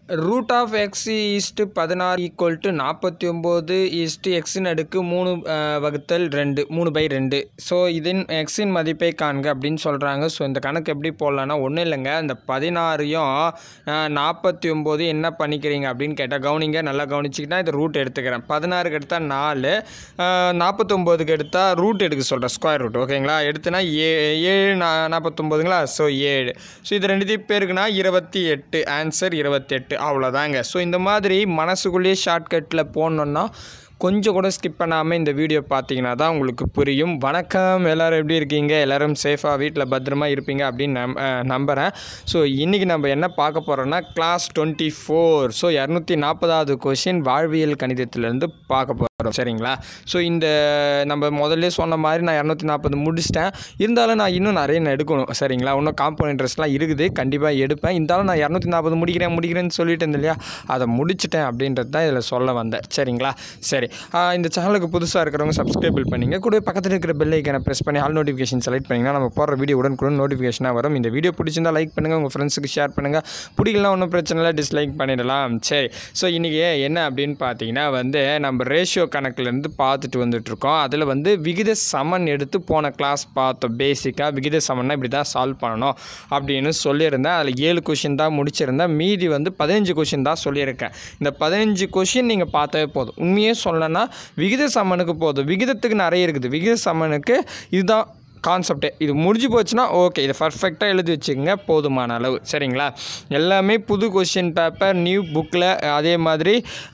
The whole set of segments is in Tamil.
ரூட் ஆஃப் எக்ஸ் ஈஸ்ட்டு பதினாறு ஈக்குவல் டு நாற்பத்தி ஒம்பது ஈஸ்ட்டு எக்ஸின் அடுக்கு மூணு அஹ், வகுத்தல் ரெண்டு மூணு பை ரெண்டு ஸோ இதன் எக்ஸின் மதிப்பை காண்க அப்படின்னு சொல்கிறாங்க ஸோ இந்த கணக்கு எப்படி போடலான்னா ஒன்றும் இல்லைங்க இந்த பதினாறையும் நாற்பத்தி ஒம்பது என்ன பண்ணிக்கிறீங்க அப்படின்னு கேட்டால் கவனிங்க நல்லா கவனிச்சிக்கிட்டா இது ரூட் எடுத்துக்கிறேன் பதினாறுக்கு எடுத்தால் நாலு நாற்பத்தொம்போதுக்கு எடுத்தால் ரூட் எடுக்க சொல்கிறேன் ஸ்கொயர் ரூட் ஓகேங்களா எடுத்துனா ஏ ஏழு நா நாற்பத்தொம்போதுங்களா ஸோ ஏழு ஸோ இது ரெண்டுத்தையும் பேருக்குன்னா இருபத்தி எட்டு ஆன்சர் இருபத்தெட்டு அவ்வளோதாங்க ஸோ இந்த மாதிரி மனசுக்குள்ளேயே ஷார்ட்கட்டில் போடணுன்னா கொஞ்சம் கூட ஸ்கிப் பண்ணாமல் இந்த வீடியோ பார்த்தீங்கன்னா தான் உங்களுக்கு புரியும் வணக்கம் எல்லோரும் எப்படி இருக்கீங்க எல்லோரும் சேஃபாக வீட்டில் பத்திரமா இருப்பீங்க அப்படின்னு நம் அஹ் நம்புகிறேன் ஸோ இன்றைக்கி நம்ம என்ன பார்க்க போகிறோம்னா கிளாஸ் டுவெண்ட்டி ஃபோர் ஸோ இரநூத்தி நாற்பதாவது கொஷின் வாழ்வியல் கணிதத்திலேருந்து பார்க்க போகிறோம் சரிங்களா ஸோ இந்த நம்ம முதல்ல சொன்ன மாதிரி நான் இரநூத்தி நாற்பது முடிச்சிட்டேன் இருந்தாலும் நான் இன்னும் நிறைய நான் எடுக்கணும் சரிங்களா இன்னும் காம்பவுண்ட் இன்ட்ரெஸ்ட்லாம் இருக்குது கண்டிப்பாக எடுப்பேன் இருந்தாலும் நான் இரநூத்தி நாற்பது முடிக்கிறேன் முடிக்கிறேன்னு சொல்லிட்டு இருந்தேன் இல்லையா அதை முடிச்சிட்டேன் அப்படின்றது தான் இதில் சொல்ல வந்தேன் சரிங்களா சரி ஆஹ் இந்த சேனலுக்கு புதுசாக இருக்கிறவங்க சப்ஸ்கிரைபிள் பண்ணிங்க கூட பக்கத்தில் இருக்கிற பெல் ஐக்கனை ப்ரெஸ் பண்ணி ஆல் நோட்டிஃபிகேஷன் செலக்ட் பண்ணிங்கன்னா நம்ம போடுற வீடியோ உடனுக்குடன் நோட்டிஃபிகேஷனாக வரும் இந்த வீடியோ பிடிச்சிருந்தா லைக் பண்ணுங்கள் உங்கள் ஃப்ரெண்ட்ஸுக்கு ஷேர் பண்ணுங்கள் பிடிக்கலாம் ஒன்றும் பிரச்சனை இல்லை டிஸ்லைக் பண்ணிடலாம் சரி ஸோ இன்றைக்கி என்ன அப்படின்னு பார்த்தீங்கன்னா வந்து நம்ம ரேஷியோ கணக்குலேருந்து பார்த்துட்டு வந்துட்டுருக்கோம் அதில் வந்து விகித சமன் எடுத்து போன கிளாஸ் பார்த்தோம் பேசிக்காக விகித சமன்னா இப்படி தான் சால்வ் பண்ணணும் அப்படின்னு சொல்லியிருந்தேன் அதில் ஏழு கொஷின் தான் முடிச்சிருந்தேன் மீதி வந்து பதினஞ்சு கொஷின் தான் சொல்லியிருக்கேன் இந்த பதினஞ்சு கொஷின் நீங்கள் பார்த்தாவே போதும் உண்மையே சொல்லணும்னா விகித சமனுக்கு போதும் விகிதத்துக்கு நிறைய இருக்குது விகித சமனுக்கு இதுதான் கான்செப்டே இது முடிஞ்சு போச்சுன்னா ஓகே இதை பர்ஃபெக்டாக எழுதி வச்சுக்கோங்க போதுமான அளவு சரிங்களா எல்லாமே புது கொஷின் பேப்பர் நியூ புக்கில் அதே மாதிரி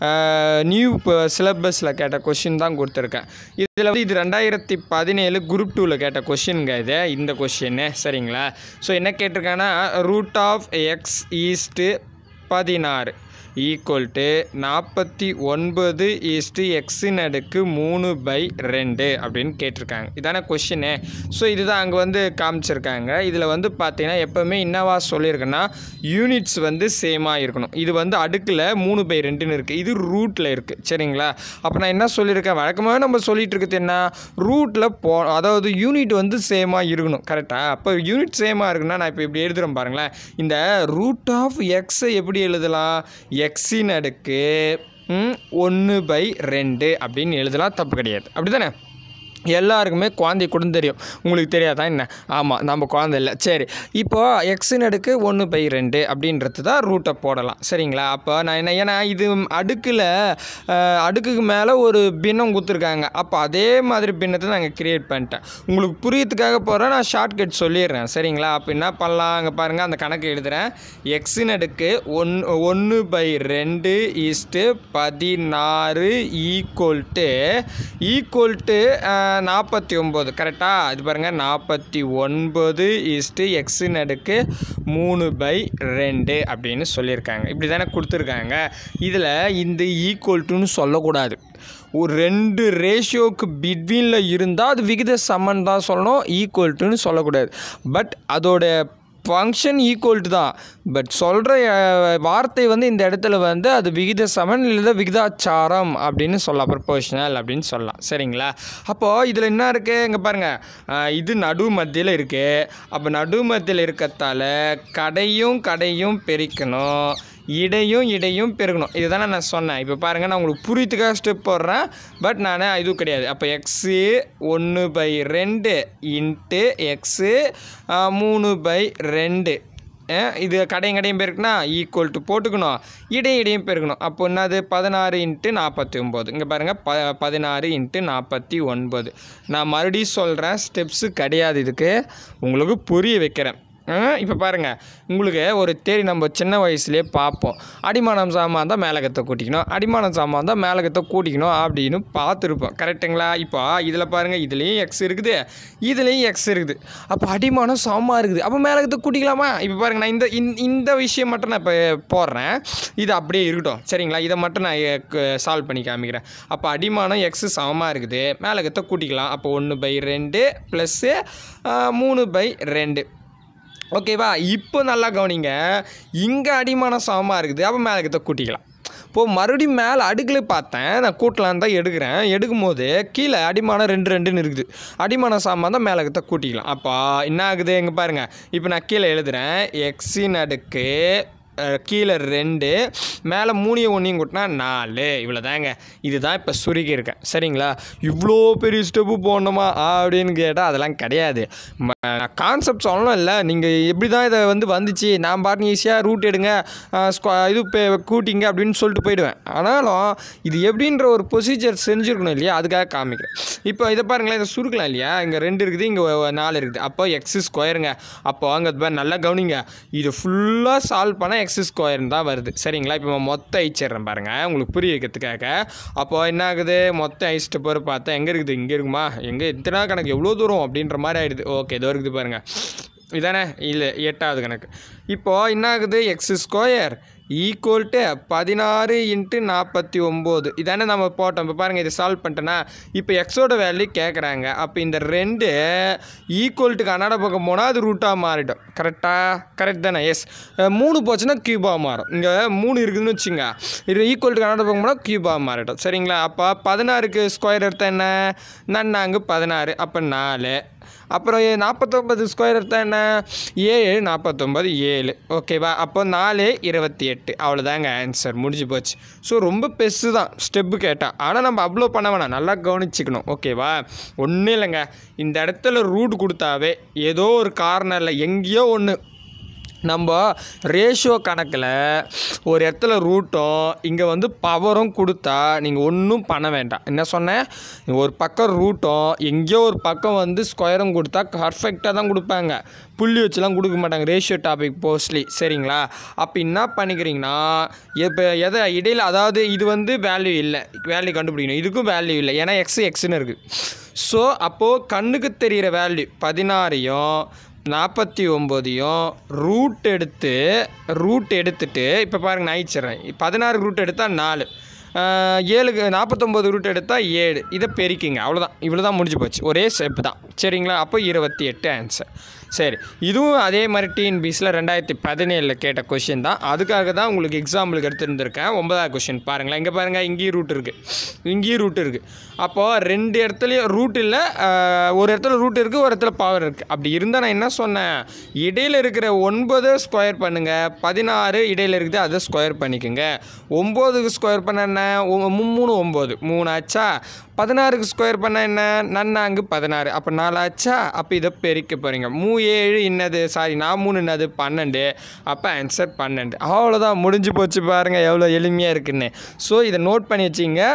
நியூ சிலபஸில் கேட்ட கொஷின் தான் கொடுத்துருக்கேன் இதில் வந்து இது ரெண்டாயிரத்தி பதினேழு குரூப் டூவில் கேட்ட கொஷினுங்க இது இந்த கொஷின்னு சரிங்களா ஸோ என்ன கேட்டிருக்காங்கன்னா ரூட் ஆஃப் எக்ஸ் ஈஸ்ட்டு பதினாறு ஈக்குவல் டு நாற்பத்தி ஒன்பது ஈஸ்ட்டு எக்ஸின் அடுக்கு மூணு பை ரெண்டு அப்படின்னு கேட்டிருக்காங்க இதான கொஷினு ஸோ இதுதான் அங்கே வந்து காமிச்சிருக்காங்க இதில் வந்து பார்த்தீங்கன்னா எப்போவுமே என்னவா சொல்லியிருக்குன்னா யூனிட்ஸ் வந்து சேமாக இருக்கணும் இது வந்து அடுக்கில் மூணு பை ரெண்டுன்னு இருக்குது இது ரூட்டில் இருக்குது சரிங்களா அப்போ நான் என்ன சொல்லியிருக்கேன் வழக்கமாகவே நம்ம சொல்லிட்டு இருக்கிறது என்ன ரூட்டில் போ அதாவது யூனிட் வந்து சேமாக இருக்கணும் கரெக்டாக அப்போ யூனிட் சேமாக இருக்குன்னா நான் இப்போ இப்படி எழுதுகிறேன் பாருங்களேன் இந்த ரூட் ஆஃப் எக்ஸை எப்படி எழுதலாம் எக்ஸின் அடுக்கு ஒன்று பை ரெண்டு அப்படின்னு எழுதலாம் தப்பு கிடையாது அப்படி தானே எல்லாருக்குமே குழந்தை கூட தெரியும் உங்களுக்கு தெரியாதா என்ன ஆமாம் நம்ம குழந்தை இல்லை சரி இப்போது எக்ஸின் அடுக்கு ஒன்று பை ரெண்டு அப்படின்றது தான் ரூட்டை போடலாம் சரிங்களா அப்போ நான் என்ன ஏன்னா இது அடுக்கில் அஹ், அடுக்குக்கு மேலே ஒரு பின்னம் கொடுத்துருக்காங்க அப்போ அதே மாதிரி பின்னத்தை நாங்கள் கிரியேட் பண்ணிட்டேன் உங்களுக்கு புரியத்துக்காக போகிறேன் நான் ஷார்ட்கட் சொல்லிடுறேன் சரிங்களா அப்போ என்ன பண்ணலாம் அங்கே பாருங்கள் அந்த கணக்கு எழுதுகிறேன் எக்ஸின் அடுக்கு ஒன் ஒன்று பை ரெண்டு ஈஸ்ட்டு பதினாறு ஈக்குவல் டு ஈக்குவல் டு நாற்பத்தி ஒம்பது கரெக்டாக இது பாருங்கள் நாற்பத்தி ஒன்பது இஸ்ட்டு எக்ஸின் அடுக்கு மூணு பை ரெண்டு அப்படின்னு சொல்லியிருக்காங்க இப்படி தானே கொடுத்துருக்காங்க இதில் இந்த ஈக்குவல் டுன்னு சொல்லக்கூடாது ஒரு ரெண்டு ரேஷியோக்கு பிட்வீனில் இருந்தால் அது விகித சமன் தான் சொல்லணும் ஈக்குவல் டுன்னு சொல்லக்கூடாது பட் அதோட ஃபங்க்ஷன் ஈக்குவல் டு தான் பட் சொல்கிற வார்த்தை வந்து இந்த இடத்துல வந்து அது விகித சமன் இல்லை விகிதாச்சாரம் அப்படின்னு சொல்லலாம் ப்ரொபோஷனல் அப்படின்னு சொல்லலாம் சரிங்களா அப்போது இதில் என்ன இருக்குது இங்கே பாருங்கள் இது நடு மத்தியில் இருக்குது அப்போ நடு மத்தியில் இருக்கத்தால கடையும் கடையும் பெருக்கணும் இடையும் இடையும் பெருகணும் இதுதானே நான் சொன்னேன் இப்போ பாருங்கள் நான் உங்களுக்கு புரியத்துக்காக ஸ்டெப் போடுறேன் பட் நான் இது கிடையாது அப்போ எக்ஸு ஒன்று பை ரெண்டு இன்ட்டு எக்ஸு மூணு பை ரெண்டு அஹ் இது கடையும் கடையும் பெருக்குனா ஈக்குவல் டு போட்டுக்கணும் இடையும் இடையும் பெருக்கணும் அப்போ என்னது பதினாறு இன்ட்டு நாற்பத்தி ஒம்பது இங்கே பாருங்கள் ப பதினாறு இன்ட்டு நாற்பத்தி ஒன்பது நான் மறுபடியும் சொல்கிறேன் ஸ்டெப்ஸு கிடையாது இதுக்கு உங்களுக்கு புரிய வைக்கிறேன் இப்போ பாருங்கள் உங்களுக்கு ஒரு தேடி நம்ம சின்ன வயசுலேயே பார்ப்போம் அடிமானம் சாமான் தான் மேலகத்தை கூட்டிக்கணும் அடிமானம் சாமான் தான் மேலகத்தை கூட்டிக்கணும் அப்படின்னு பார்த்துருப்போம் கரெக்டுங்களா இப்போ இதில் பாருங்கள் இதுலேயும் எக்ஸ் இருக்குது இதுலேயும் எக்ஸ் இருக்குது அப்போ அடிமானம் சமமாக இருக்குது அப்போ மேலகத்தை கூட்டிக்கலாமா இப்போ பாருங்கள் நான் இந்த இந்த- இந்த விஷயம் மட்டும் நான் இப்போ போடுறேன் இது அப்படியே இருக்கட்டும் சரிங்களா இதை மட்டும் நான் சால்வ் பண்ணி காமிக்கிறேன் அப்போ அடிமானம் எக்ஸ் சமமாக இருக்குது மேலகத்தை கூட்டிக்கலாம் அப்போ ஒன்று பை ரெண்டு ப்ளஸ்ஸு மூணு பை ரெண்டு ஓகேவா இப்போ நல்லா கவனிங்க இங்கே அடிமானம் சமமாக இருக்குது அப்போ மேலே இருக்கிறத கூட்டிக்கலாம் இப்போது மறுபடியும் மேலே அடுக்கில் பார்த்தேன் நான் கூட்டலான்னு தான் எடுக்கிறேன் எடுக்கும்போது கீழே அடிமானம் ரெண்டு ரெண்டுன்னு இருக்குது அடிமானம் சாமான் தான் மேலே இருக்கிறத கூட்டிக்கலாம் அப்போ என்ன ஆகுது இங்கே பாருங்கள் இப்போ நான் கீழே எழுதுகிறேன் எக்ஸின் அடுக்கு அஹ், கீழே ரெண்டு மேலே மூணையும் ஒன்றையும் கூட்டினா நாலு இவ்வளோ தாங்க இதுதான் இப்போ சுருக்கி இருக்கேன் சரிங்களா இவ்வளோ பெரிய ஸ்டெப்பு போடணுமா அப்படின்னு கேட்டால் அதெல்லாம் கிடையாது கான்செப்ட் சொல்லணும் இல்லை நீங்கள் எப்படி தான் இதை வந்து வந்துச்சு நான் பாருங்க ஈஸியாக ரூட் எடுங்க அஹ், ஸ்கொ- இது பே- கூட்டிங்க அப்படின்னு சொல்லிட்டு போயிடுவேன் ஆனாலும் இது எப்படின்ற ஒரு ப்ரொசீஜர் செஞ்சுருக்கணும் இல்லையா அதுக்காக காமிக்கிறேன் இப்போ இதை பாருங்களேன் இதை சுருக்கலாம் இல்லையா இங்கே ரெண்டு இருக்குது இங்கே நாலு இருக்குது அப்போ எக்ஸ் ஸ்கொயருங்க அப்போ அங்கே பாரு நல்லா கவனிங்க இது ஃபுல்லாக சால்வ் பண்ணால் எக்ஸ் ஸ்கொயர்னு தான் வருது சரிங்களா இப்போ மொத்தம் அழிச்சிடுறேன் பாருங்கள் உங்களுக்கு புரிய வைக்கிறதுக்காக அப்போ என்ன ஆகுது மொத்தம் அழிச்சிட்டு போகிற பார்த்தா எங்கே இருக்குது இங்கே இருக்குமா எங்கே இத்தனை கணக்கு எவ்வளோ தூரம் அப்படின்ற மாதிரி ஆயிடுது ஓகே இதோ இருக்குது பாருங்கள் இதானே இல்லை எட்டாவது கணக்கு இப்போது என்ன ஆகுது எக்ஸ் ஸ்கொயர் ஈக்குவல் டு பதினாறு இன்ட்டு நாற்பத்தி ஒம்பது இதானே நம்ம போட்டோம் இப்போ பாருங்கள் இதை சால்வ் பண்ணிட்டேன்னா இப்போ எக்ஸோட வேல்யூ கேட்குறாங்க அப்போ இந்த ரெண்டு ஈக்குவல் டு கன்னட பக்கம் போனால் அது ரூட்டாக மாறிடும் கரெக்டாக கரெக்ட் தானே எஸ் மூணு போச்சுன்னா கியூபாக மாறும் இங்கே மூணு இருக்குதுன்னு வச்சுங்க இது ஈக்குவல் டு கன்னட பக்கம் போனால் கியூபாக மாறிடும் சரிங்களா அப்போ பதினாறுக்கு ஸ்கொயர் எடுத்தால் என்ன நன்னாங்கு பதினாறு அப்போ நாலு அப்புறம் ஏ- நாற்பத்தொம்பது ஸ்கொயர் எடுத்தால் என்ன ஏழு நாற்பத்தொம்பது ஏழு ஓகேவா அப்போ நாலு இருபத்தி எட்டு அவ்வளோதாங்க ஆன்சர் முடிஞ்சு போச்சு ஸோ ரொம்ப பெருசு தான் ஸ்டெப்பு கேட்டால் ஆனால் நம்ம அவ்வளோ பண்ண வேணாம் நல்லா கவனிச்சுக்கணும் ஓகேவா ஒன்றும் இல்லைங்க இந்த இடத்துல ரூட் கொடுத்தாவே ஏதோ ஒரு கார்னரில் எங்கேயோ ஒன்று நம்ம ரேஷியோ கணக்கில் ஒரு இடத்துல ரூட்டும் இங்கே வந்து பவரும் கொடுத்தா நீங்கள் ஒன்றும் பண்ண வேண்டாம் என்ன சொன்னேன் ஒரு பக்கம் ரூட்டும் எங்கேயோ ஒரு பக்கம் வந்து ஸ்கொயரும் கொடுத்தா பர்ஃபெக்டாக தான் கொடுப்பாங்க புள்ளி வச்சுலாம் கொடுக்க மாட்டாங்க ரேஷியோ டாபிக் போஸ்ட்லி சரிங்களா அப்போ என்ன பண்ணிக்கிறீங்கன்னா இப்போ எதை இடையில் அதாவது இது வந்து வேல்யூ இல்லை வேல்யூ கண்டுபிடிக்கணும் இதுக்கும் வேல்யூ இல்லை ஏன்னா எக்ஸ் எக்ஸ்னு இருக்குது ஸோ அப்போது கண்ணுக்கு தெரிகிற வேல்யூ பதினாறையும் நாற்பத்தி ஒம்போதையும் ரூட் எடுத்து ரூட் எடுத்துட்டு இப்போ பாருங்க நான் அழிச்சிட்றேன் பதினாறு ரூட் எடுத்தால் நாலு ஆஹ் ஏழுக்கு நாற்பத்தொம்போது ரூட் எடுத்தால் ஏழு இதை பெருக்கிங்க அவ்வளோதான் இவ்வளோ தான் முடிஞ்சு போச்சு ஒரே ஸ்டெப் தான் சரிங்களா அப்போ இருபத்தி எட்டு ஆன்சர் சரி இதுவும் அதே மாதிரி டிஎன்பிஸில் ரெண்டாயிரத்தி பதினேழில் கேட்ட கொஷின் தான் அதுக்காக தான் உங்களுக்கு எக்ஸாம்பிளுக்கு எடுத்துருந்துருக்கேன் ஒன்பதாவது கொஷின் பாருங்களேன் இங்கே பாருங்கள் இங்கேயும் ரூட் இருக்குது இங்கேயும் ரூட் இருக்குது அப்போது ரெண்டு இடத்துலையும் ரூட் இல்லை ஒரு இடத்துல ரூட் இருக்குது ஒரு இடத்துல பவர் இருக்குது அப்படி இருந்தால் நான் என்ன சொன்னேன் இடையில் இருக்கிற ஒன்பது ஸ்கொயர் பண்ணுங்கள் பதினாறு இடையில் இருக்குது அதை ஸ்கொயர் பண்ணிக்கோங்க ஒம்போதுக்கு ஸ்கொயர் பண்ண என்ன ஒ- மூ- மூணு ஒம்பது மூணு ஆச்சா பதினாறுக்கு ஸ்கொயர் பண்ண என்ன நன்னாங்கு பதினாறு அப்போ நாலு ஆச்சா அப்போ இதை பெருக்க போகிறீங்க மூ ஏழு இன்னது சாரி நான் மூணு என்னது பன்னெண்டு அப்போ ஆன்சர் பன்னெண்டு அவ்வளோதான் முடிஞ்சு போச்சு பாருங்கள் எவ்வளோ எளிமையாக இருக்குன்னு ஸோ இதை நோட் பண்ணி வச்சிங்க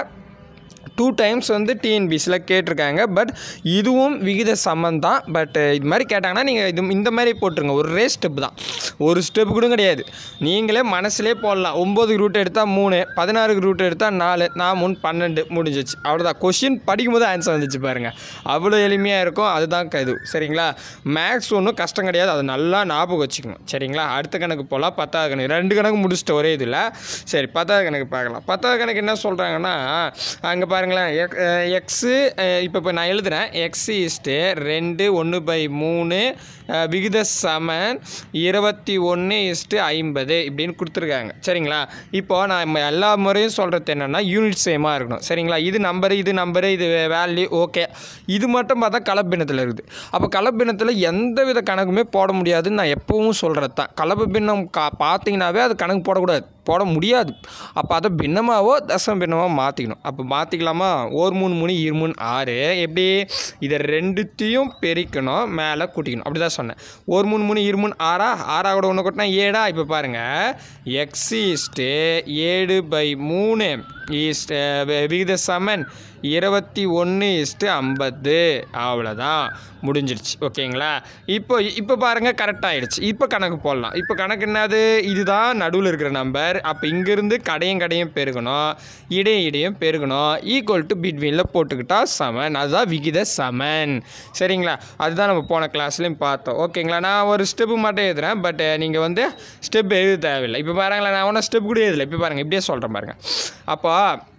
டூ டைம்ஸ் வந்து டிஎன்பிஸில் கேட்டிருக்காங்க பட் இதுவும் விகித சமம் தான் பட் இது மாதிரி கேட்டாங்கன்னா நீங்கள் இது இந்த மாதிரி போட்டுருங்க ஒரு ரே ஸ்டெப் தான் ஒரு ஸ்டெப் கூட கிடையாது நீங்களே மனசுலே போடலாம் ஒம்பதுக்கு ரூட் எடுத்தால் மூணு பதினாறுக்கு ரூட் எடுத்தால் நாலு நான் மூணு பன்னெண்டு முடிஞ்சிச்சு அவ்வளோதான் கொஷின் படிக்கும்போது ஆன்சர் வந்துச்சு பாருங்கள் அவ்வளோ எளிமையாக இருக்கும் அதுதான் க- இது சரிங்களா மேக்ஸ் ஒன்றும் கஷ்டம் கிடையாது அதை நல்லா ஞாபகம் வச்சுக்கணும் சரிங்களா அடுத்த கணக்கு போகலாம் பத்தாவது கணக்கு ரெண்டு கணக்கு முடிச்சிட்ட ஒரே இதில் சரி பத்தாவது கணக்கு பார்க்கலாம் பத்தாவது கணக்கு என்ன சொல்கிறாங்கன்னா அங்கே பாருங்களேன் எக் எக்ஸு இப்போ இப்போ நான் எழுதுகிறேன் எக்ஸ் இஸ்ட்டு ரெண்டு ஒன்று பை மூணு அஹ், விகித சமன் இருபத்தி ஒன்று இஸ்ட்டு ஐம்பது இப்படின்னு கொடுத்துருக்காங்க சரிங்களா இப்போ நான் ம- எல்லா முறையும் சொல்கிறது என்னென்னா யூனிட் சேமாக இருக்கணும் சரிங்களா இது நம்பரு இது நம்பரு இது வேல்யூ ஓகே இது மட்டும் பார்த்தா கலப்பினத்தில் இருக்குது அப்போ கலப்பினத்தில் எந்த வித கணக்குமே போட முடியாதுன்னு நான் எப்பவும் சொல்கிறது தான் கலப்பு பின்னம் கா பார்த்தீங்கன்னாவே அது கணக்கு போடக்கூடாது போட முடியாது அப்போ அதை பின்னமாவோ தசம பின்னமாக மாற்றிக்கணும் அப்போ மாற்றிக்கலாமா ஒரு மூணு மூணு இரு மூணு ஆறு எப்படி இதை ரெண்டுத்தையும் பெருக்கணும் மேலே கூட்டிக்கணும் அப்படி தான் சொன்னேன் ஒரு மூணு மூணு இரு மூணு ஆறா ஆறா கூட ஒன்று கொட்டினா ஏடா இப்போ பாருங்கள் எக்ஸ் ஈஸ்ட்டு ஏழு பை மூணு ஈஸ்ட் விகித சமன் இருபத்தி ஒன்று இஸ்ட்டு ஐம்பது அவ்வளோதான் முடிஞ்சிருச்சு ஓகேங்களா இப்போ இப்போ பாருங்கள் கரெக்டாகிடுச்சு இப்போ கணக்கு போடலாம் இப்போ கணக்கு என்னது இதுதான் நடுவில் இருக்கிற நம்பர் அப்போ இங்கேருந்து கடையும் கடையும் பெருகணும் இடையும் இடையும் பெருகணும் ஈக்குவல் டு பிட்வீனில் போட்டுக்கிட்டா சமன் அதுதான் விகித சமன் சரிங்களா அதுதான் நம்ம போன கிளாஸ்லேயும் பார்த்தோம் ஓகேங்களா நான் ஒரு ஸ்டெப்பு மட்டும் எழுதுறேன் பட் நீங்கள் வந்து ஸ்டெப் எழுத தேவையில்லை இப்போ பாருங்களேன் நான் ஒன்றும் ஸ்டெப் கூட எழுதலை இப்போ பாருங்கள் இப்படியே சொல்கிறேன் பாருங்கள் அப்போ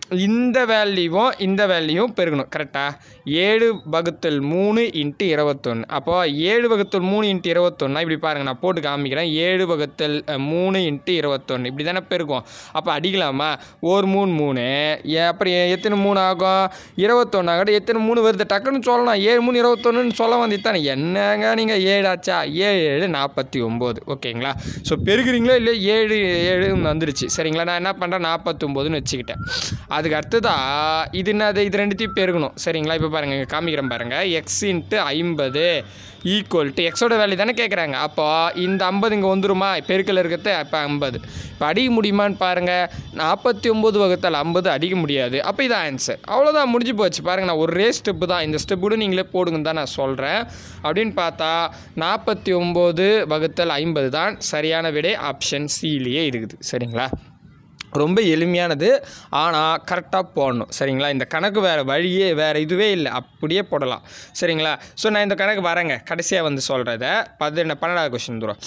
இந்த வேல்யூவும் இந்த வேல்யூவும் பெருகணும் கரெக்டாக ஏழு வகுத்தல் மூணு இன்ட்டு இருபத்தொன்று அப்போ ஏழு வகுத்தல் மூணு இன்ட்டு இருபத்தொன்னா இப்படி பாருங்கள் நான் போட்டு காமிக்கிறேன் ஏழு வகுத்தல் அஹ், மூணு இன்ட்டு இருபத்தொன்று இப்படி தானே பெருக்கும் அப்போ அடிக்கலாமா ஒரு மூணு மூணு ஏ- அப்புறம் எ- எத்தனை மூணு ஆகும் இருபத்தொன்று ஆகட்டும் எத்தனை மூணு வருது டக்குன்னு சொல்லலாம் ஏழு மூணு இருபத்தொன்னுன்னு சொல்ல வந்துட்டானே என்னங்க நீங்கள் ஏழு ஆச்சா ஏழு ஏழு நாற்பத்தி ஒம்பது ஓகேங்களா ஸோ பெருகிறீங்களோ இல்லை ஏழு ஏழு வந்துருச்சு சரிங்களா நான் என்ன பண்ணுறேன் நாற்பத்தொம்போதுன்னு வச்சுக்கிட்டேன் அதுக்கு அடுத்ததா இது என்னது இது ரெண்டுத்தையும் பெருகணும் சரிங்களா இப்போ பாருங்கள் இங்க காமிக்கிறேன் பாருங்கள் எக்ஸ் இன்ட்டு ஐம்பது ஈக்குவல் டு எக்ஸோட வேல்யூ தானே கேட்குறாங்க அப்போ இந்த ஐம்பது இங்கே வந்துருமா பெருக்கல் இருக்கிறது அப்போ ஐம்பது இப்போ அடிக்க முடியுமான்னு பாருங்கள் நாற்பத்தி ஒம்பது வகுத்தால் ஐம்பது அடிக்க முடியாது அப்போ இது ஆன்சர் அவ்வளோதான் முடிஞ்சு போச்சு பாருங்கள் நான் ஒரே ஸ்டெப்பு தான் இந்த ஸ்டெப் கூட நீங்களே போடுங்கன்னு தான் நான் சொல்கிறேன் அப்படின்னு பார்த்தா நாற்பத்தி ஒம்பது வகுத்தல் ஐம்பது தான் சரியான விடை ஆப்ஷன் சிலேயே இருக்குது சரிங்களா ரொம்ப எளிமையானது ஆனால் கரெக்டாக போடணும் சரிங்களா இந்த கணக்கு வேறு வழியே வேறு இதுவே இல்லை அப்படியே போடலாம் சரிங்களா ஸோ நான் இந்த கணக்கு வரேங்க கடைசியாக வந்து சொல்கிறத பதின பன்னெண்டாவது கொஸ்டின் தூரம்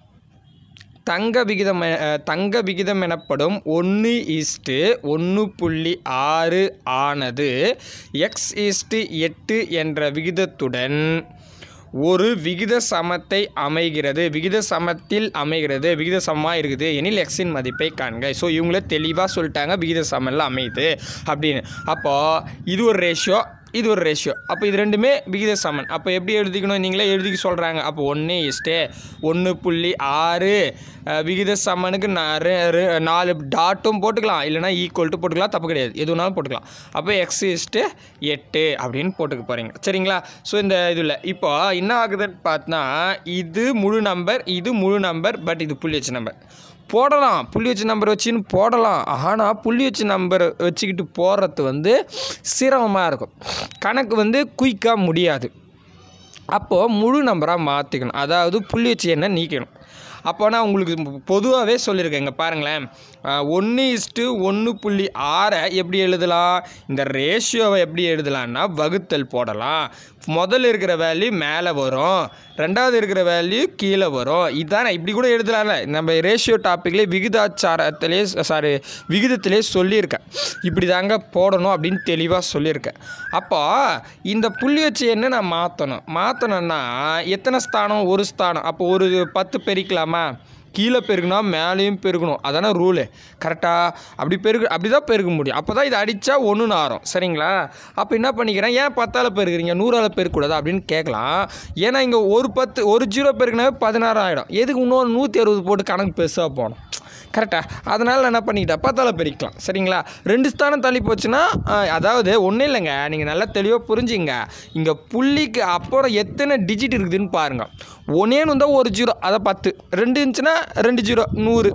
தங்க விகிதம் எ- அஹ், தங்க விகிதம் எனப்படும் ஒன்று ஈஸ்ட்டு ஒன்று புள்ளி ஆறு ஆனது எக்ஸ் ஈஸ்ட்டு எட்டு என்ற விகிதத்துடன் ஒரு விகித சமத்தை அமைகிறது விகித சமத்தில் அமைகிறது விகித சமமாக இருக்குது எனில் எக்ஸின் மதிப்பை காண்க ஸோ இவங்களே தெளிவாக சொல்லிட்டாங்க விகித சமனில் அமையுது அப்படின்னு அப்போது இது ஒரு ரேஷியோ இது ஒரு ரேஷியோ அப்போ இது ரெண்டுமே விகித சமன் அப்போ எப்படி எழுதிக்கணும் நீங்களே எழுதிக்க சொல்கிறாங்க அப்போ ஒன்று இஸ்டே ஒன்று புள்ளி ஆறு அஹ், விகித சமனுக்கு நா- ரெ- ரெ- நாலு டாட்டும் போட்டுக்கலாம் இல்லைனா ஈக்குவல் டு போட்டுக்கலாம் தப்பு கிடையாது எது வேணாலும் போட்டுக்கலாம் அப்போ எக்ஸ் இஸ்ட்டு எட்டு அப்படின்னு போட்டுக்க போகிறீங்க சரிங்களா ஸோ இந்த இதில் இப்போ என்ன ஆகுதுன்னு பார்த்தா இது முழு நம்பர் இது முழு நம்பர் பட் இது புள்ளி வச்ச நம்பர் போடலாம் புள்ளி வச்ச நம்பர் வச்சுன்னு போடலாம் ஆனால் புள்ளி வச்ச நம்பர் வச்சுக்கிட்டு போடுறது வந்து சிரமமாக இருக்கும் கணக்கு வந்து குயிக்காக முடியாது அப்போது முழு நம்பராக மாற்றிக்கணும் அதாவது புள்ளி வச்சு என்ன நீக்கணும் அப்போ நான் உங்களுக்கு பொதுவாகவே சொல்லியிருக்கேன் இங்கே பாருங்களேன் ஒன்று இஸ்ட்டு ஒன்று புள்ளி ஆறை எப்படி எழுதலாம் இந்த ரேஷியோவை எப்படி எழுதலாம்னா வகுத்தல் போடலாம் முதல்ல இருக்கிற வேல்யூ மேலே வரும் ரெண்டாவது இருக்கிற வேல்யூ கீழே வரும் இதானே இப்படி கூட எழுதலாம்ல நம்ம ரேஷியோ டாப்பிக்லேயே விகிதாச்சாரத்திலே சாரி விகிதத்திலே சொல்லியிருக்கேன் இப்படி தாங்க போடணும் அப்படின்னு தெளிவாக சொல்லியிருக்கேன் அப்போ இந்த புள்ளி வச்சு என்ன நான் மாற்றணும் மாற்றணும்னா எத்தனை ஸ்தானம் ஒரு ஸ்தானம் அப்போ ஒரு பத்து பெருக்கலாமா கீழே பெருக்கணும் மேலேயும் பெருக்கணும் அதானே ரூலு கரெக்டாக அப்படி பெருகு அப்படி தான் பெருக்க முடியும் அப்போ தான் இது அடித்தா ஒன்றுன்னு ஆறும் சரிங்களா அப்போ என்ன பண்ணிக்கிறேன் ஏன் பத்தால் பெருக்குறீங்க நூறால் பெருக்கக்கூடாது அப்படின்னு கேட்கலாம் ஏன்னா இங்கே ஒரு பத்து ஒரு ஜீரோ பெருக்கினாவே பதினாறு ஆகிடும் எதுக்கு இன்னொரு நூற்றி அறுபது போட்டு கணக்கு பெருசாக போகணும் கரெக்டாக அதனால் நான் என்ன பண்ணிக்கிட்டேன் பத்தால் பெருக்கலாம் சரிங்களா ரெண்டு ஸ்தானம் தள்ளி போச்சுன்னா ஆஹ், அதாவது ஒன்றும் இல்லைங்க நீங்கள் நல்லா தெளிவாக புரிஞ்சுங்க இங்கே புள்ளிக்கு அப்புறம் எத்தனை டிஜிட் இருக்குதுன்னு பாருங்கள் ஒன்னேன்னு இருந்தால் ஒரு ஜீரோ அதை பத்து ரெண்டு இருந்துச்சுன்னா ரெண்டு ஜீரோ நூறு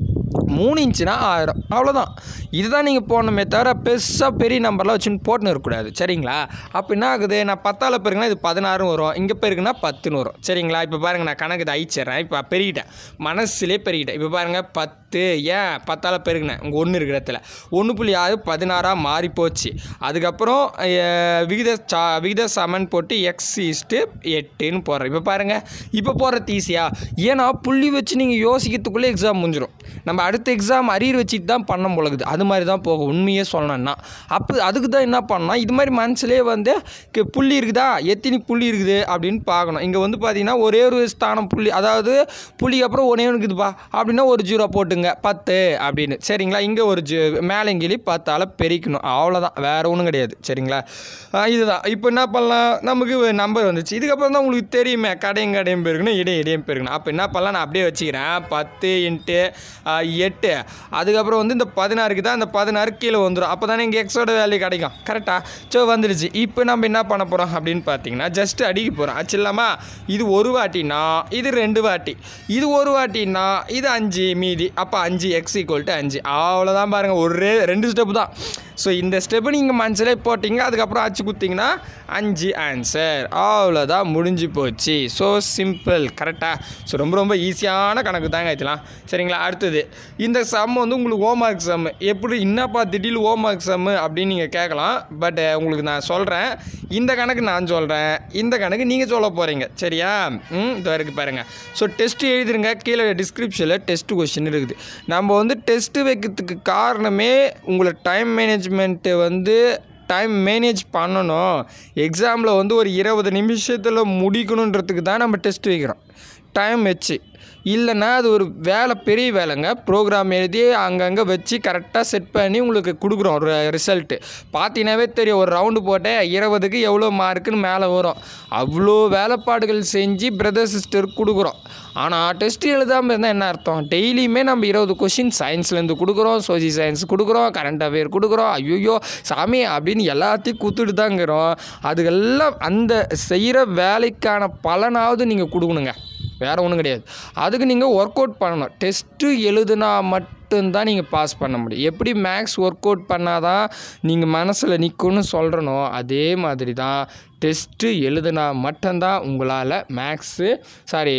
மூணு இன்ச்சுனா ஆயிரம் அவ்வளோதான் இதுதான் நீங்கள் போடணுமே தவிர பெருசாக பெரிய நம்பர்லாம் வச்சுன்னு போட்டுன்னு இருக்கக்கூடாது சரிங்களா அப்போ என்ன ஆகுது நான் பத்தால் பெருக்குனா இது பதினாறும் வரும் இங்கே பெருக்குனா பத்துன்னு வரும் சரிங்களா இப்போ பாருங்கள் நான் கணக்கு இதை அழிச்சிடுறேன் இப்போ பெருகிட்டேன் மனசுலேயே பெருகிட்டேன் இப்போ பாருங்கள் பத்து ஏன் பத்தால் பெருகினேன் உங்கள் ஒன்று இருக்கிற இடத்துல ஒன்று புள்ளி ஆறு பதினாறாக மாறி போச்சு அதுக்கப்புறம் அஹ், விகித சா விகித சமன் போட்டு எக்ஸ் இஸ்ட்டு எட்டுன்னு போடுறேன் இப்போ பாருங்கள் இப்போ போடுறது ஈஸியாக ஏன்னா புள்ளி வச்சு நீங்கள் யோசிக்கிறதுக்குள்ளே எக்ஸாம் முடிஞ்சிடும் நம்ம அடுத்த எக்ஸாம் அரியர் வச்சுட்டு தான் பண்ண பொழுது அது மாதிரி தான் போகும் உண்மையே சொல்லணும்னா அப்போ அதுக்கு தான் என்ன பண்ணணும் இது மாதிரி மனசுலேயே வந்து கு- புள்ளி இருக்குதா எத்தனை புள்ளி இருக்குது அப்படின்னு பார்க்கணும் இங்கே வந்து பார்த்தீங்கன்னா ஒரே ஒரு ஸ்தானம் புள்ளி அதாவது புள்ளிக்கு அப்புறம் ஒன்றே ஒன்று இருக்குதுப்பா அப்படின்னா ஒரு ஜீரோ போட்டுங்க பத்து அப்படின்னு சரிங்களா இங்கே ஒரு ஜீ மேலே கிளி பத்தால் பெருக்கணும் அவ்வளோதான் வேறு ஒன்றும் கிடையாது சரிங்களா ஆ, இதுதான் இப்போ என்ன பண்ணலாம் நமக்கு நம்பர் வந்துச்சு இதுக்கப்புறம் தான் உங்களுக்கு தெரியுமே கடையும் கடையும் பெருக்கணும் இடையும் இடையும் பெருக்கணும் அப்போ என்ன பண்ணலாம் நான் அப்படியே வச்சுக்கிறேன் பத்து இன்ட்டு எட்டு அதுக்கப்புறம் வந்து இந்த பதினாறுக்கு தான் அந்த பதினாறு கீழே வந்துடும் அப்போ தானே இங்கே எக்ஸோட வேல்யூ கிடைக்கும் கரெக்டாக ஸோ வந்துடுச்சு இப்போ நம்ம என்ன பண்ண போகிறோம் அப்படின்னு பார்த்தீங்கன்னா ஜஸ்ட் அடிக்க போகிறோம் ஆச்சு இல்லாமா இது ஒரு வாட்டினா இது ரெண்டு வாட்டி இது ஒரு வாட்டினா இது அஞ்சு மீதி அப்போ அஞ்சு எக்ஸ் ஈக்குவல் டு அஞ்சு அவ்வளோதான் பாருங்கள் ஒரே ரெண்டு ஸ்டெப்பு தான் ஸோ இந்த ஸ்டெப்பு நீங்கள் மனசிலே போட்டிங்க அதுக்கப்புறம் அச்சு குத்திங்கன்னா அஞ்சு ஆன்சர் அவ்வளோதான் முடிஞ்சு போச்சு ஸோ சிம்பிள் கரெக்டாக ஸோ ரொம்ப ரொம்ப ஈஸியான கணக்கு தாங்க இதெல்லாம் சரிங்களா அடுத்தது இந்த சம் வந்து உங்களுக்கு ஹோம் ஒர்க் சம் எப்படி என்னப்பா திடீர்னு ஹோம் ஒர்க் சம் அப்படின்னு நீங்கள் கேட்கலாம் பட் உங்களுக்கு நான் சொல்கிறேன் இந்த கணக்கு நான் சொல்கிறேன் இந்த கணக்கு நீங்கள் சொல்ல போகிறீங்க சரியா ம் இது வரைக்கும் பாருங்கள் ஸோ டெஸ்ட் எழுதிருங்க கீழே டிஸ்கிரிப்ஷனில் டெஸ்ட் கொஸ்டின் இருக்குது நம்ம வந்து டெஸ்ட்டு வைக்கிறதுக்கு காரணமே உங்களை டைம் மேனேஜ் மேனேஜ்மெண்ட்டு வந்து டைம் மேனேஜ் பண்ணணும் எக்ஸாமில் வந்து ஒரு இருபது நிமிஷத்தில் முடிக்கணுன்றதுக்கு தான் நம்ம டெஸ்ட் வைக்கிறோம் டைம் வச்சு இல்லைன்னா அது ஒரு வேலை பெரிய வேலைங்க ப்ரோக்ராம் எழுதி அங்கங்கே வச்சு கரெக்டாக செட் பண்ணி உங்களுக்கு கொடுக்குறோம் ஒரு ரிசல்ட்டு பார்த்தீங்கன்னாவே தெரியும் ஒரு ரவுண்டு போட்டேன் இருபதுக்கு எவ்வளோ மார்க்குன்னு மேலே வரும் அவ்வளோ வேலைப்பாடுகள் செஞ்சு பிரதர் சிஸ்டருக்கு கொடுக்குறோம் ஆனால் டெஸ்ட் எழுதாமல் இருந்தால் என்ன அர்த்தம் டெய்லியுமே நம்ம இருபது கொஷின் சயின்ஸ்லேருந்து கொடுக்குறோம் சோசி சயின்ஸ் கொடுக்குறோம் கரண்ட் அஃபேர் கொடுக்குறோம் ஐயோ சாமி அப்படின்னு எல்லாத்தையும் கொடுத்துட்டு தாங்கிறோம் அதுக்கெல்லாம் அந்த செய்கிற வேலைக்கான பலனாவது நீங்கள் கொடுக்கணுங்க வேறு ஒன்றும் கிடையாது அதுக்கு நீங்கள் ஒர்க் அவுட் பண்ணணும் டெஸ்ட்டு எழுதுனா மட்டும்தான் நீங்கள் பாஸ் பண்ண முடியும் எப்படி மேக்ஸ் ஒர்க் அவுட் பண்ணாதான் நீங்கள் மனசில் நிற்கும்னு சொல்கிறனோ அதே மாதிரி தான் டெஸ்ட்டு எழுதுனா மட்டும்தான் உங்களால் மேக்ஸு சாரி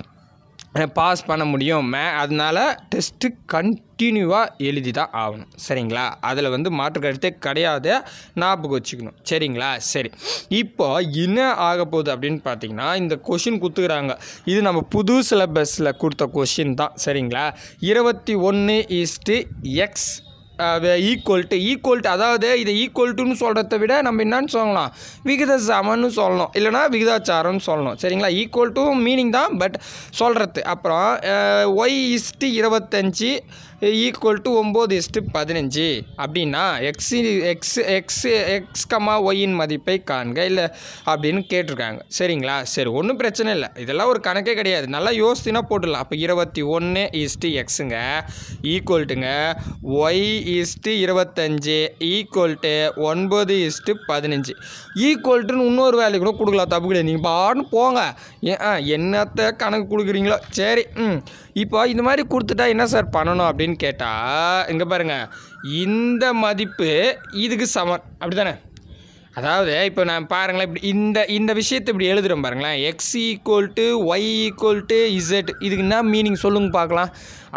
பாஸ் பண்ண முடியும் மே அதனால் டெஸ்ட்டு கண்டினியூவாக எழுதி தான் ஆகணும் சரிங்களா அதில் வந்து மாற்று கருத்தே கிடையாது ஞாபகம் வச்சுக்கணும் சரிங்களா சரி இப்போ என்ன ஆக போகுது அப்படின்னு பார்த்தீங்கன்னா இந்த கொஷின் கொடுத்துக்கிறாங்க இது நம்ம புது சிலபஸில் கொடுத்த கொஷின் தான் சரிங்களா இருபத்தி ஒன்று is to x equal to equal to அதாவது இதை ஈக்குவல் டுன்னு சொல்கிறத விட நம்ம என்னன்னு சொல்லலாம் விகித சமன்னு சொல்லணும் இல்லைனா விகிதாச்சாரம்னு சொல்லணும் சரிங்களா ஈக்குவல் டு மீனிங் தான் பட் சொல்கிறது அப்புறம் ஒய் இஸ்ட்டு இருபத்தஞ்சி ஈக்குவல் டு ஒம்பது இஸ்ட்டு பதினஞ்சு அப்படின்னா x x x x comma ஒய்யின் மதிப்பை காண்க இல்லை அப்படின்னு கேட்டிருக்காங்க சரிங்களா சரி ஒன்றும் பிரச்சனை இல்லை இதெல்லாம் ஒரு கணக்கே கிடையாது நல்லா யோசிச்சுனா போட்டுடலாம் அப்போ இருபத்தி ஒன்று இஸ்ட்டு எக்ஸுங்க ஈக்குவல்ட்டுங்க ஒய் இஸ்ட்டு இருபத்தஞ்சு ஈக்குவல் டு ஒன்பது இஸ்ட்டு பதினஞ்சு ஈக்குவல்ட்டுன்னு இன்னொரு வேலைக்கு கூட கொடுக்கலாம் தப்பு கிடையாது நீங்கள் பாட்டுன்னு போங்க ஏன் ஆ, என்னத்த கணக்கு கொடுக்குறீங்களோ சரி ம் இப்போ இந்த மாதிரி கொடுத்துட்டா என்ன சார் பண்ணணும் அப்படின்னு கேட்டால் இங்கே பாருங்கள் இந்த மதிப்பு இதுக்கு சமம் அப்படி தானே அதாவது இப்போ நான் பாருங்களேன் இப்படி இந்த இந்த விஷயத்தை இப்படி எழுதுகிறோம் பாருங்களேன் x equal to y equal to z இதுக்கு என்ன மீனிங் சொல்லுங்க பார்க்கலாம்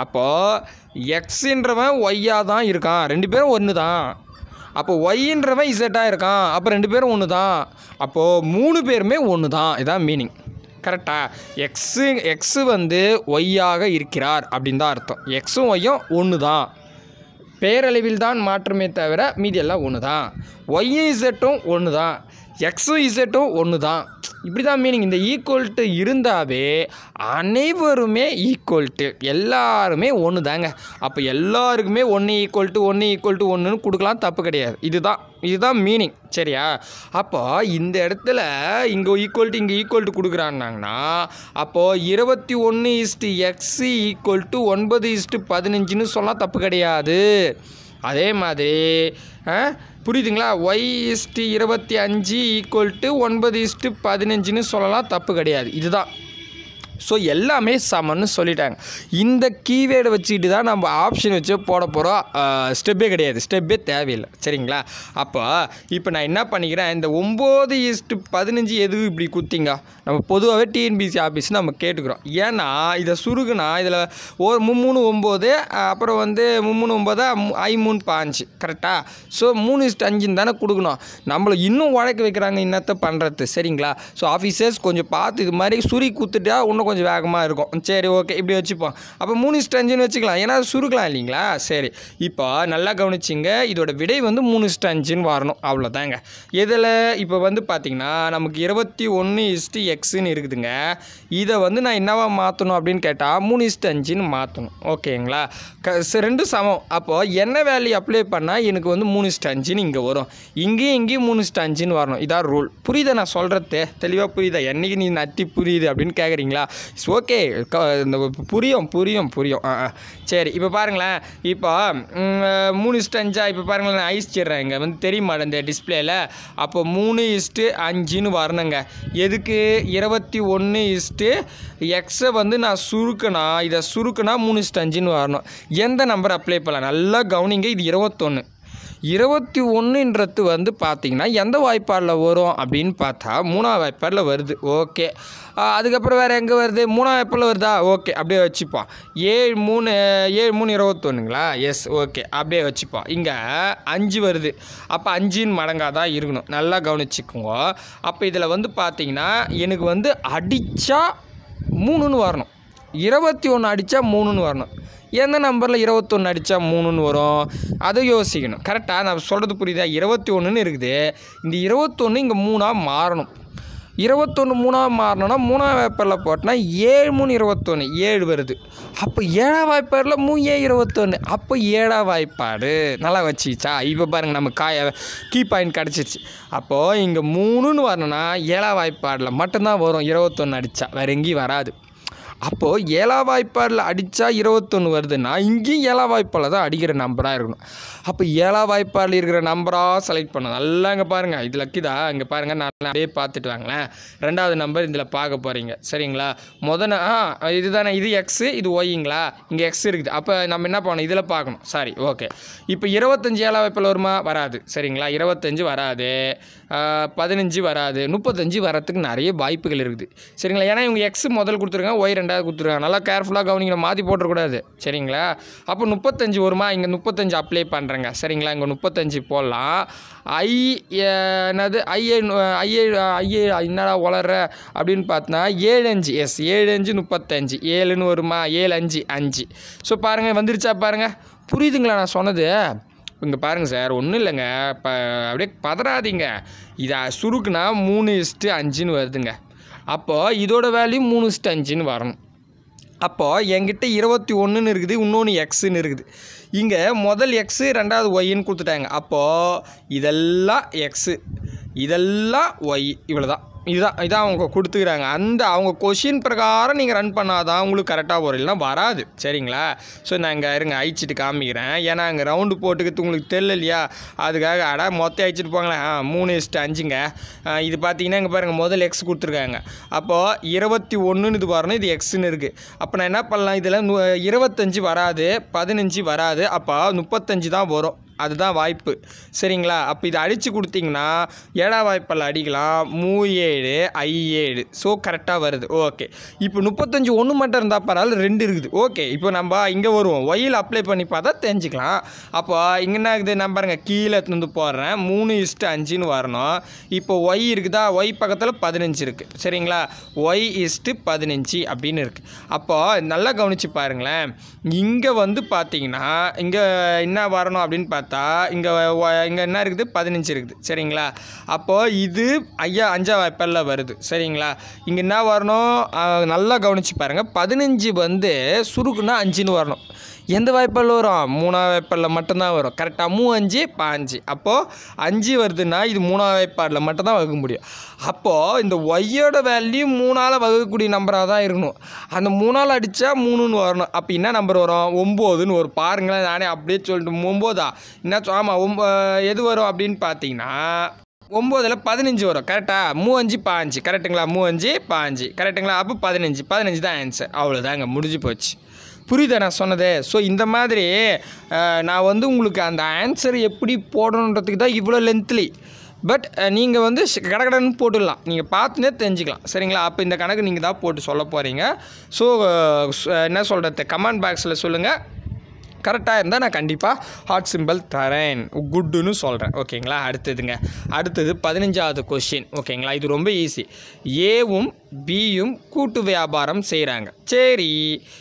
அப்போது எக்ஸுன்றவன் ஒய்யாக தான் இருக்கான் ரெண்டு பேரும் ஒன்று தான் அப்போ ஒய்ன்றவன் இசட்டாக இருக்கான் அப்போ ரெண்டு பேரும் ஒன்று தான் அப்போது மூணு பேருமே ஒன்று தான் இதான் மீனிங் கரெக்டா எக்ஸு எக்ஸு வந்து ஒய்யாக இருக்கிறார் அப்படின்னு தான் அர்த்தம் எக்ஸும் ஒய்யும் ஒன்று தான் பேரளவில் தான் மாற்றமே தவிர மீதி எல்லாம் ஒன்று தான் ஒய்யும் இசட்டும் ஒன்று தான் எக்ஸும் இசட்டும் ஒன்று தான் இப்படி தான் மீனிங் இந்த ஈக்குவல்ட்டு இருந்தாவே அனைவருமே ஈக்குவல்ட்டு எல்லாருமே ஒன்று தாங்க அப்போ எல்லாருக்குமே ஒன்று ஈக்குவல் டு ஒன்று ஈக்குவல் டு ஒன்றுன்னு கொடுக்கலாம் தப்பு கிடையாது இதுதான் இதுதான் மீனிங் சரியா அப்போ இந்த இடத்துல இங்கே ஈக்குவல் டு இங்கே ஈக்குவல் டு கொடுக்குறான்னாங்கன்னா அப்போது இருபத்தி ஒன்று இஸ்ட்டு எக்ஸு ஈக்குவல் டு ஒன்பது இஸ்ட்டு பதினஞ்சுன்னு சொல்லலாம் தப்பு கிடையாது அதே மாதிரி ஆ, புரியுதுங்களா ஒய் இஸ்ட்டு இருபத்தி அஞ்சு ஈக்குவல் டு ஒன்பது இஸ்ட்டு பதினஞ்சுன்னு சொல்லலாம் தப்பு கிடையாது இதுதான் ஸோ எல்லாமே சமன்னு சொல்லிட்டாங்க இந்த கீவேர்டை வச்சுக்கிட்டு தான் நம்ம ஆப்ஷன் வச்சு போட போகிறோம் ஸ்டெப்பே கிடையாது ஸ்டெப்பே தேவையில்லை சரிங்களா அப்போ இப்போ நான் என்ன பண்ணிக்கிறேன் இந்த ஒம்பது இஸ்ட்டு பதினஞ்சு எதுக்கு இப்படி குத்திங்க நம்ம பொதுவாகவே டிஎன்பிசி ஆஃபீஸ் நம்ம கேட்டுக்கிறோம் ஏன்னா இதை சுருகுனா இதில் ஒரு மும்மூணு ஒம்பது அப்புறம் வந்து மும்மூணு ஒம்பது ஐ மூணு பாஞ்சு கரெக்டாக ஸோ மூணு இஸ்ட் அஞ்சுன்னு தானே கொடுக்கணும் நம்மளை இன்னும் உழைக்க வைக்கிறாங்க என்னத்த பண்ணுறது சரிங்களா ஸோ ஆஃபீஸர்ஸ் கொஞ்சம் பார்த்து இது மாதிரி சுரி குத்துட்டா இன்னும் கொஞ்சம் வேகமாக இருக்கும் சரி ஓகே இப்படி வச்சுப்போம் அப்போ மூணு இஸ்ட் அஞ்சுன்னு வச்சுக்கலாம் ஏன்னா அது சுருக்கலாம் இல்லைங்களா சரி இப்போ நல்லா கவனிச்சிங்க இதோட விடை வந்து மூணு இஸ்ட் அஞ்சுன்னு வரணும் அவ்வளோதாங்க இதில் இப்போ வந்து பார்த்திங்கன்னா நமக்கு இருபத்தி ஒன்று இஸ்ட்டு எக்ஸுன்னு இருக்குதுங்க இதை வந்து நான் என்னவா மாற்றணும் அப்படின்னு கேட்டால் மூணு இஸ்ட்டு அஞ்சுன்னு மாற்றணும் ஓகேங்களா க ச- ரெண்டும் சமம் அப்போது என்ன வேல்யூ அப்ளை பண்ணால் எனக்கு வந்து மூணு இஸ்ட்டு அஞ்சுன்னு இங்கே வரும் இங்கேயும் இங்கேயும் மூணு இஸ்ட்டு அஞ்சுன்னு வரணும் இதான் ரூல் புரியுதா நான் சொல்கிறது தெளிவாக புரியுதா என்னைக்கு நீ நத்தி புரியுது அப்படின்னு கேட்குறீங்களா இட்ஸ் ஓகே இந்த புரியும் புரியும் புரியும் ஆ ஆ. சரி இப்போ பாருங்களேன் இப்போ ம், மூணு இஸ்ட்டு அஞ்சா இப்போ பாருங்களேன் நான் ஐஸ் சிடுறேன் இங்கே வந்து தெரியுமா இந்த டிஸ்பிளேல அப்போ மூணு இஸ்ட்டு அஞ்சுன்னு வரணுங்க எதுக்கு இருபத்தி ஒன்று இஸ்ட்டு எக்ஸை வந்து நான் சுருக்கினா இதை சுருக்குனா மூணு இஸ்ட்டு அஞ்சுன்னு வரணும் எந்த நம்பர் அப்ளை பண்ணலாம் நல்லா கவனிங்க இது இருபத்தொன்று இருபத்தி ஒன்றுன்றது வந்து பார்த்திங்கன்னா எந்த வாய்ப்பாடில் வரும் அப்படின்னு பார்த்தா மூணாவது வாய்ப்பாடில் வருது ஓகே அதுக்கப்புறம் வேறு எங்கே வருது மூணாவது வாய்ப்பாடில் வருதா ஓகே அப்படியே வச்சுப்போம் ஏழு மூணு ஏழு மூணு இருபத்தொன்னுங்களா எஸ் ஓகே அப்படியே வச்சுப்போம் இங்கே அஞ்சு வருது அப்போ அஞ்சின் மடங்காக தான் இருக்கணும் நல்லா கவனிச்சுக்கோங்க அப்போ இதில் வந்து பார்த்தீங்கன்னா எனக்கு வந்து அடித்தா மூணுன்னு வரணும் இருபத்தி ஒன்று அடித்தா மூணுன்னு வரணும் எந்த நம்பரில் இருபத்தொன்று அடித்தா மூணுன்னு வரும் அதை யோசிக்கணும் கரெக்டாக நான் சொல்கிறது புரியுதா இருபத்தி ஒன்றுன்னு இருக்குது இந்த இருபத்தொன்று இங்கே மூணாக மாறணும் இருபத்தொன்று மூணாக மாறணும்னா மூணாம் வேப்பரில் போட்டோன்னா ஏழு மூணு இருபத்தொன்று ஏழு வருது அப்போ ஏழாம் வாய்ப்பாடில் மூ ஏ இருபத்தொன்று அப்போ ஏழாம் வாய்ப்பாடு நல்லா வச்சிச்சா இப்போ பாருங்கள் நம்ம காய கீ பாயிண்ட் கிடச்சிருச்சு அப்போது இங்கே மூணுன்னு வரணும்னா ஏழாம் வாய்ப்பாடில் மட்டும்தான் வரும் இருபத்தொன்று அடித்தா வேறு எங்கேயும் வராது அப்போது ஏழா வாய்ப்பாடில் அடித்தா இருபத்தொன்று வருதுன்னா இங்கேயும் ஏழா வாய்ப்பாடில் தான் அடிக்கிற நம்பராக இருக்கணும் அப்போ ஏழா வாய்ப்பாடில் இருக்கிற நம்பராக செலக்ட் பண்ணணும் நல்லா இங்கே பாருங்கள் இது லக்கிதா இங்கே பாருங்கள் நான் அப்படியே பார்த்துட்டு வாங்களேன் ரெண்டாவது நம்பர் இதில் பார்க்க போகிறீங்க சரிங்களா முதல் ஆ இதுதானே இது எக்ஸு இது ஒய்ங்களா இங்கே எக்ஸ் இருக்குது அப்போ நம்ம என்ன பண்ணணும் இதில் பார்க்கணும் சாரி ஓகே இப்போ இருபத்தஞ்சி ஏழா வாய்ப்பால் வருமா வராது சரிங்களா இருபத்தஞ்சி வராது ஆ, பதினஞ்சு வராது முப்பத்தஞ்சு வரத்துக்கு நிறைய வாய்ப்புகள் இருக்குது சரிங்களா ஏன்னா இவங்க எக்ஸ் முதல் கொடுத்துருக்காங்க ஒய் ரெண்டாவது கொடுத்துருக்காங்க நல்லா கேர்ஃபுல்லாக கவனிக்கணும் மாற்றி போட்டுறக்கூடாது சரிங்களா அப்போ முப்பத்தஞ்சு வருமா இங்கே முப்பத்தஞ்சு அப்ளை பண்ணுறேங்க சரிங்களா இங்கே முப்பத்தஞ்சு போடலாம் ஐ என்னது ஐஏ ஐஏ ஐஏ என்னடா வளர்ற அப்படின்னு பார்த்தா ஏழு அஞ்சு எஸ் ஏழு அஞ்சு முப்பத்தஞ்சு ஏழுன்னு வருமா ஏழு அஞ்சு அஞ்சு ஸோ பாருங்கள் வந்துருச்சா பாருங்கள் புரியுதுங்களா நான் சொன்னது இங்கே பாருங்கள் சார் ஒன்றும் இல்லைங்க இப்போ அப்படியே பதறாதீங்க இதை சுருக்குனா மூணு இஸ்ட்டு அஞ்சுன்னு வருதுங்க அப்போது இதோட வேல்யூ மூணு இஸ்ட்டு அஞ்சுன்னு வரணும் அப்போது என்கிட்ட இருபத்தி ஒன்றுன்னு இருக்குது இன்னொன்று எக்ஸுன்னு இருக்குது இங்கே முதல் எக்ஸு ரெண்டாவது ஒய்ன்னு கொடுத்துட்டாங்க அப்போது இதெல்லாம் எக்ஸு இதெல்லாம் ஒய் இவ்வளோ தான் இதுதான் இதான் அவங்க கொடுத்துக்கிறாங்க அந்த அவங்க கொஷின் பிரகாரம் நீங்கள் ரன் பண்ணாதான் உங்களுக்கு கரெக்டாக வரும் இல்லைன்னா வராது சரிங்களா ஸோ நான் இங்கே இருங்க அழிச்சிட்டு காமிக்கிறேன் ஏன்னா அங்கே ரவுண்டு போட்டுக்கிறது உங்களுக்கு தெரியல இல்லையா அதுக்காக அடா மொத்தம் அழிச்சிட்டு போங்களேன் ஆ மூணு இஸ்ட்டு அஞ்சுங்க ஆ, இது பார்த்தீங்கன்னா இங்கே பாருங்கள் முதல் எக்ஸ் கொடுத்துருக்காங்க அப்போது இருபத்தி ஒன்றுன்னு இது வரணும் இது எக்ஸ்னு இருக்குது அப்போ நான் என்ன பண்ணலாம் இதில் நு இருபத்தஞ்சி வராது பதினஞ்சு வராது அப்போ முப்பத்தஞ்சு தான் வரும் அதுதான் வாய்ப்பு சரிங்களா அப்போ இதை அடித்து கொடுத்தீங்கன்னா ஏழாம் வாய்ப்பில் அடிக்கலாம் மூ ஏழு ஐ ஏழு ஸோ கரெக்டாக வருது ஓகே இப்போ முப்பத்தஞ்சு ஒன்று மட்டும் இருந்தால் பரவாயில்ல ரெண்டு இருக்குது ஓகே இப்போ நம்ம இங்கே வருவோம் ஒயில் அப்ளை பண்ணி பார்த்தா தெரிஞ்சுக்கலாம் அப்போ இங்கே என்ன இருக்குது நான் பாருங்க கீழே எடுத்துட்டு வந்து போடுறேன் மூணு இஸ்ட்டு அஞ்சுன்னு வரணும் இப்போ ஒய் இருக்குதா ஒய் பக்கத்தில் பதினஞ்சு இருக்குது சரிங்களா ஒய் இஸ்ட்டு பதினஞ்சு அப்படின்னு இருக்குது அப்போது நல்லா கவனித்து பாருங்களேன் இங்கே வந்து பார்த்தீங்கன்னா இங்கே என்ன வரணும் அப்படின்னு பார்த்தா இங்கே இங்கே என்ன இருக்குது பதினஞ்சு இருக்குது சரிங்களா அப்போது இது ஐயா அஞ்சா வாய்ப்பில் வருது சரிங்களா இங்கே என்ன வரணும் ஆ, நல்லா கவனித்து பாருங்கள் பதினஞ்சு வந்து சுருக்குன்னா அஞ்சுன்னு வரணும் எந்த வாய்ப்பால் வரும் மூணாவது வாய்ப்பாடில் மட்டும்தான் வரும் கரெக்டாக மூ அஞ்சு பாஞ்சு அப்போது அஞ்சு வருதுன்னா இது மூணாவது வாய்ப்பாடில் மட்டும்தான் வகுக்க முடியும் அப்போது இந்த ஒய்யோட வேல்யூ மூணால் வகுக்கக்கூடிய நம்பராக தான் இருக்கணும் அந்த மூணால் அடித்தா மூணுன்னு வரணும் அப்போ என்ன நம்பர் வரும் ஒம்போதுன்னு வரும் பாருங்களேன் நானே அப்படியே சொல்லிட்டு ஒம்போதா என்ன சொ- ஆமாம் ஒம்ப எது வரும் அப்படின்னு பார்த்தீங்கன்னா ஒம்போதில் பதினஞ்சு வரும் கரெக்டா மூ அஞ்சு பாஞ்சு கரெக்டுங்களா மூ அஞ்சு பாஞ்சு கரெக்டுங்களா அப்போ பதினஞ்சு பதினஞ்சு தான் ஆன்சர் அவ்வளோதாங்க முடிஞ்சு போச்சு புரியுதா நான் சொன்னது ஸோ இந்த மாதிரி அஹ், நான் வந்து உங்களுக்கு அந்த ஆன்சர் எப்படி போடணுன்றதுக்கு தான் இவ்வளோ லென்த்லி பட் நீங்கள் வந்து ஷ்- கடகடன்னு போட்டுடலாம் நீங்கள் பார்த்துனே தெரிஞ்சுக்கலாம் சரிங்களா அப்போ இந்த கணக்கு நீங்கள் தான் போட்டு சொல்ல போகிறீங்க ஸோ என்ன சொல்கிறது கமெண்ட் பாக்ஸில் சொல்லுங்கள் கரெக்டாக இருந்தால் நான் கண்டிப்பாக ஹார்ட் சிம்பிள் தரேன் குட்டுன்னு சொல்கிறேன் ஓகேங்களா அடுத்ததுங்க அடுத்தது பதினஞ்சாவது கொஷின் ஓகேங்களா இது ரொம்ப ஈஸி ஏவும் பியும் கூட்டு வியாபாரம் செய்கிறாங்க சரி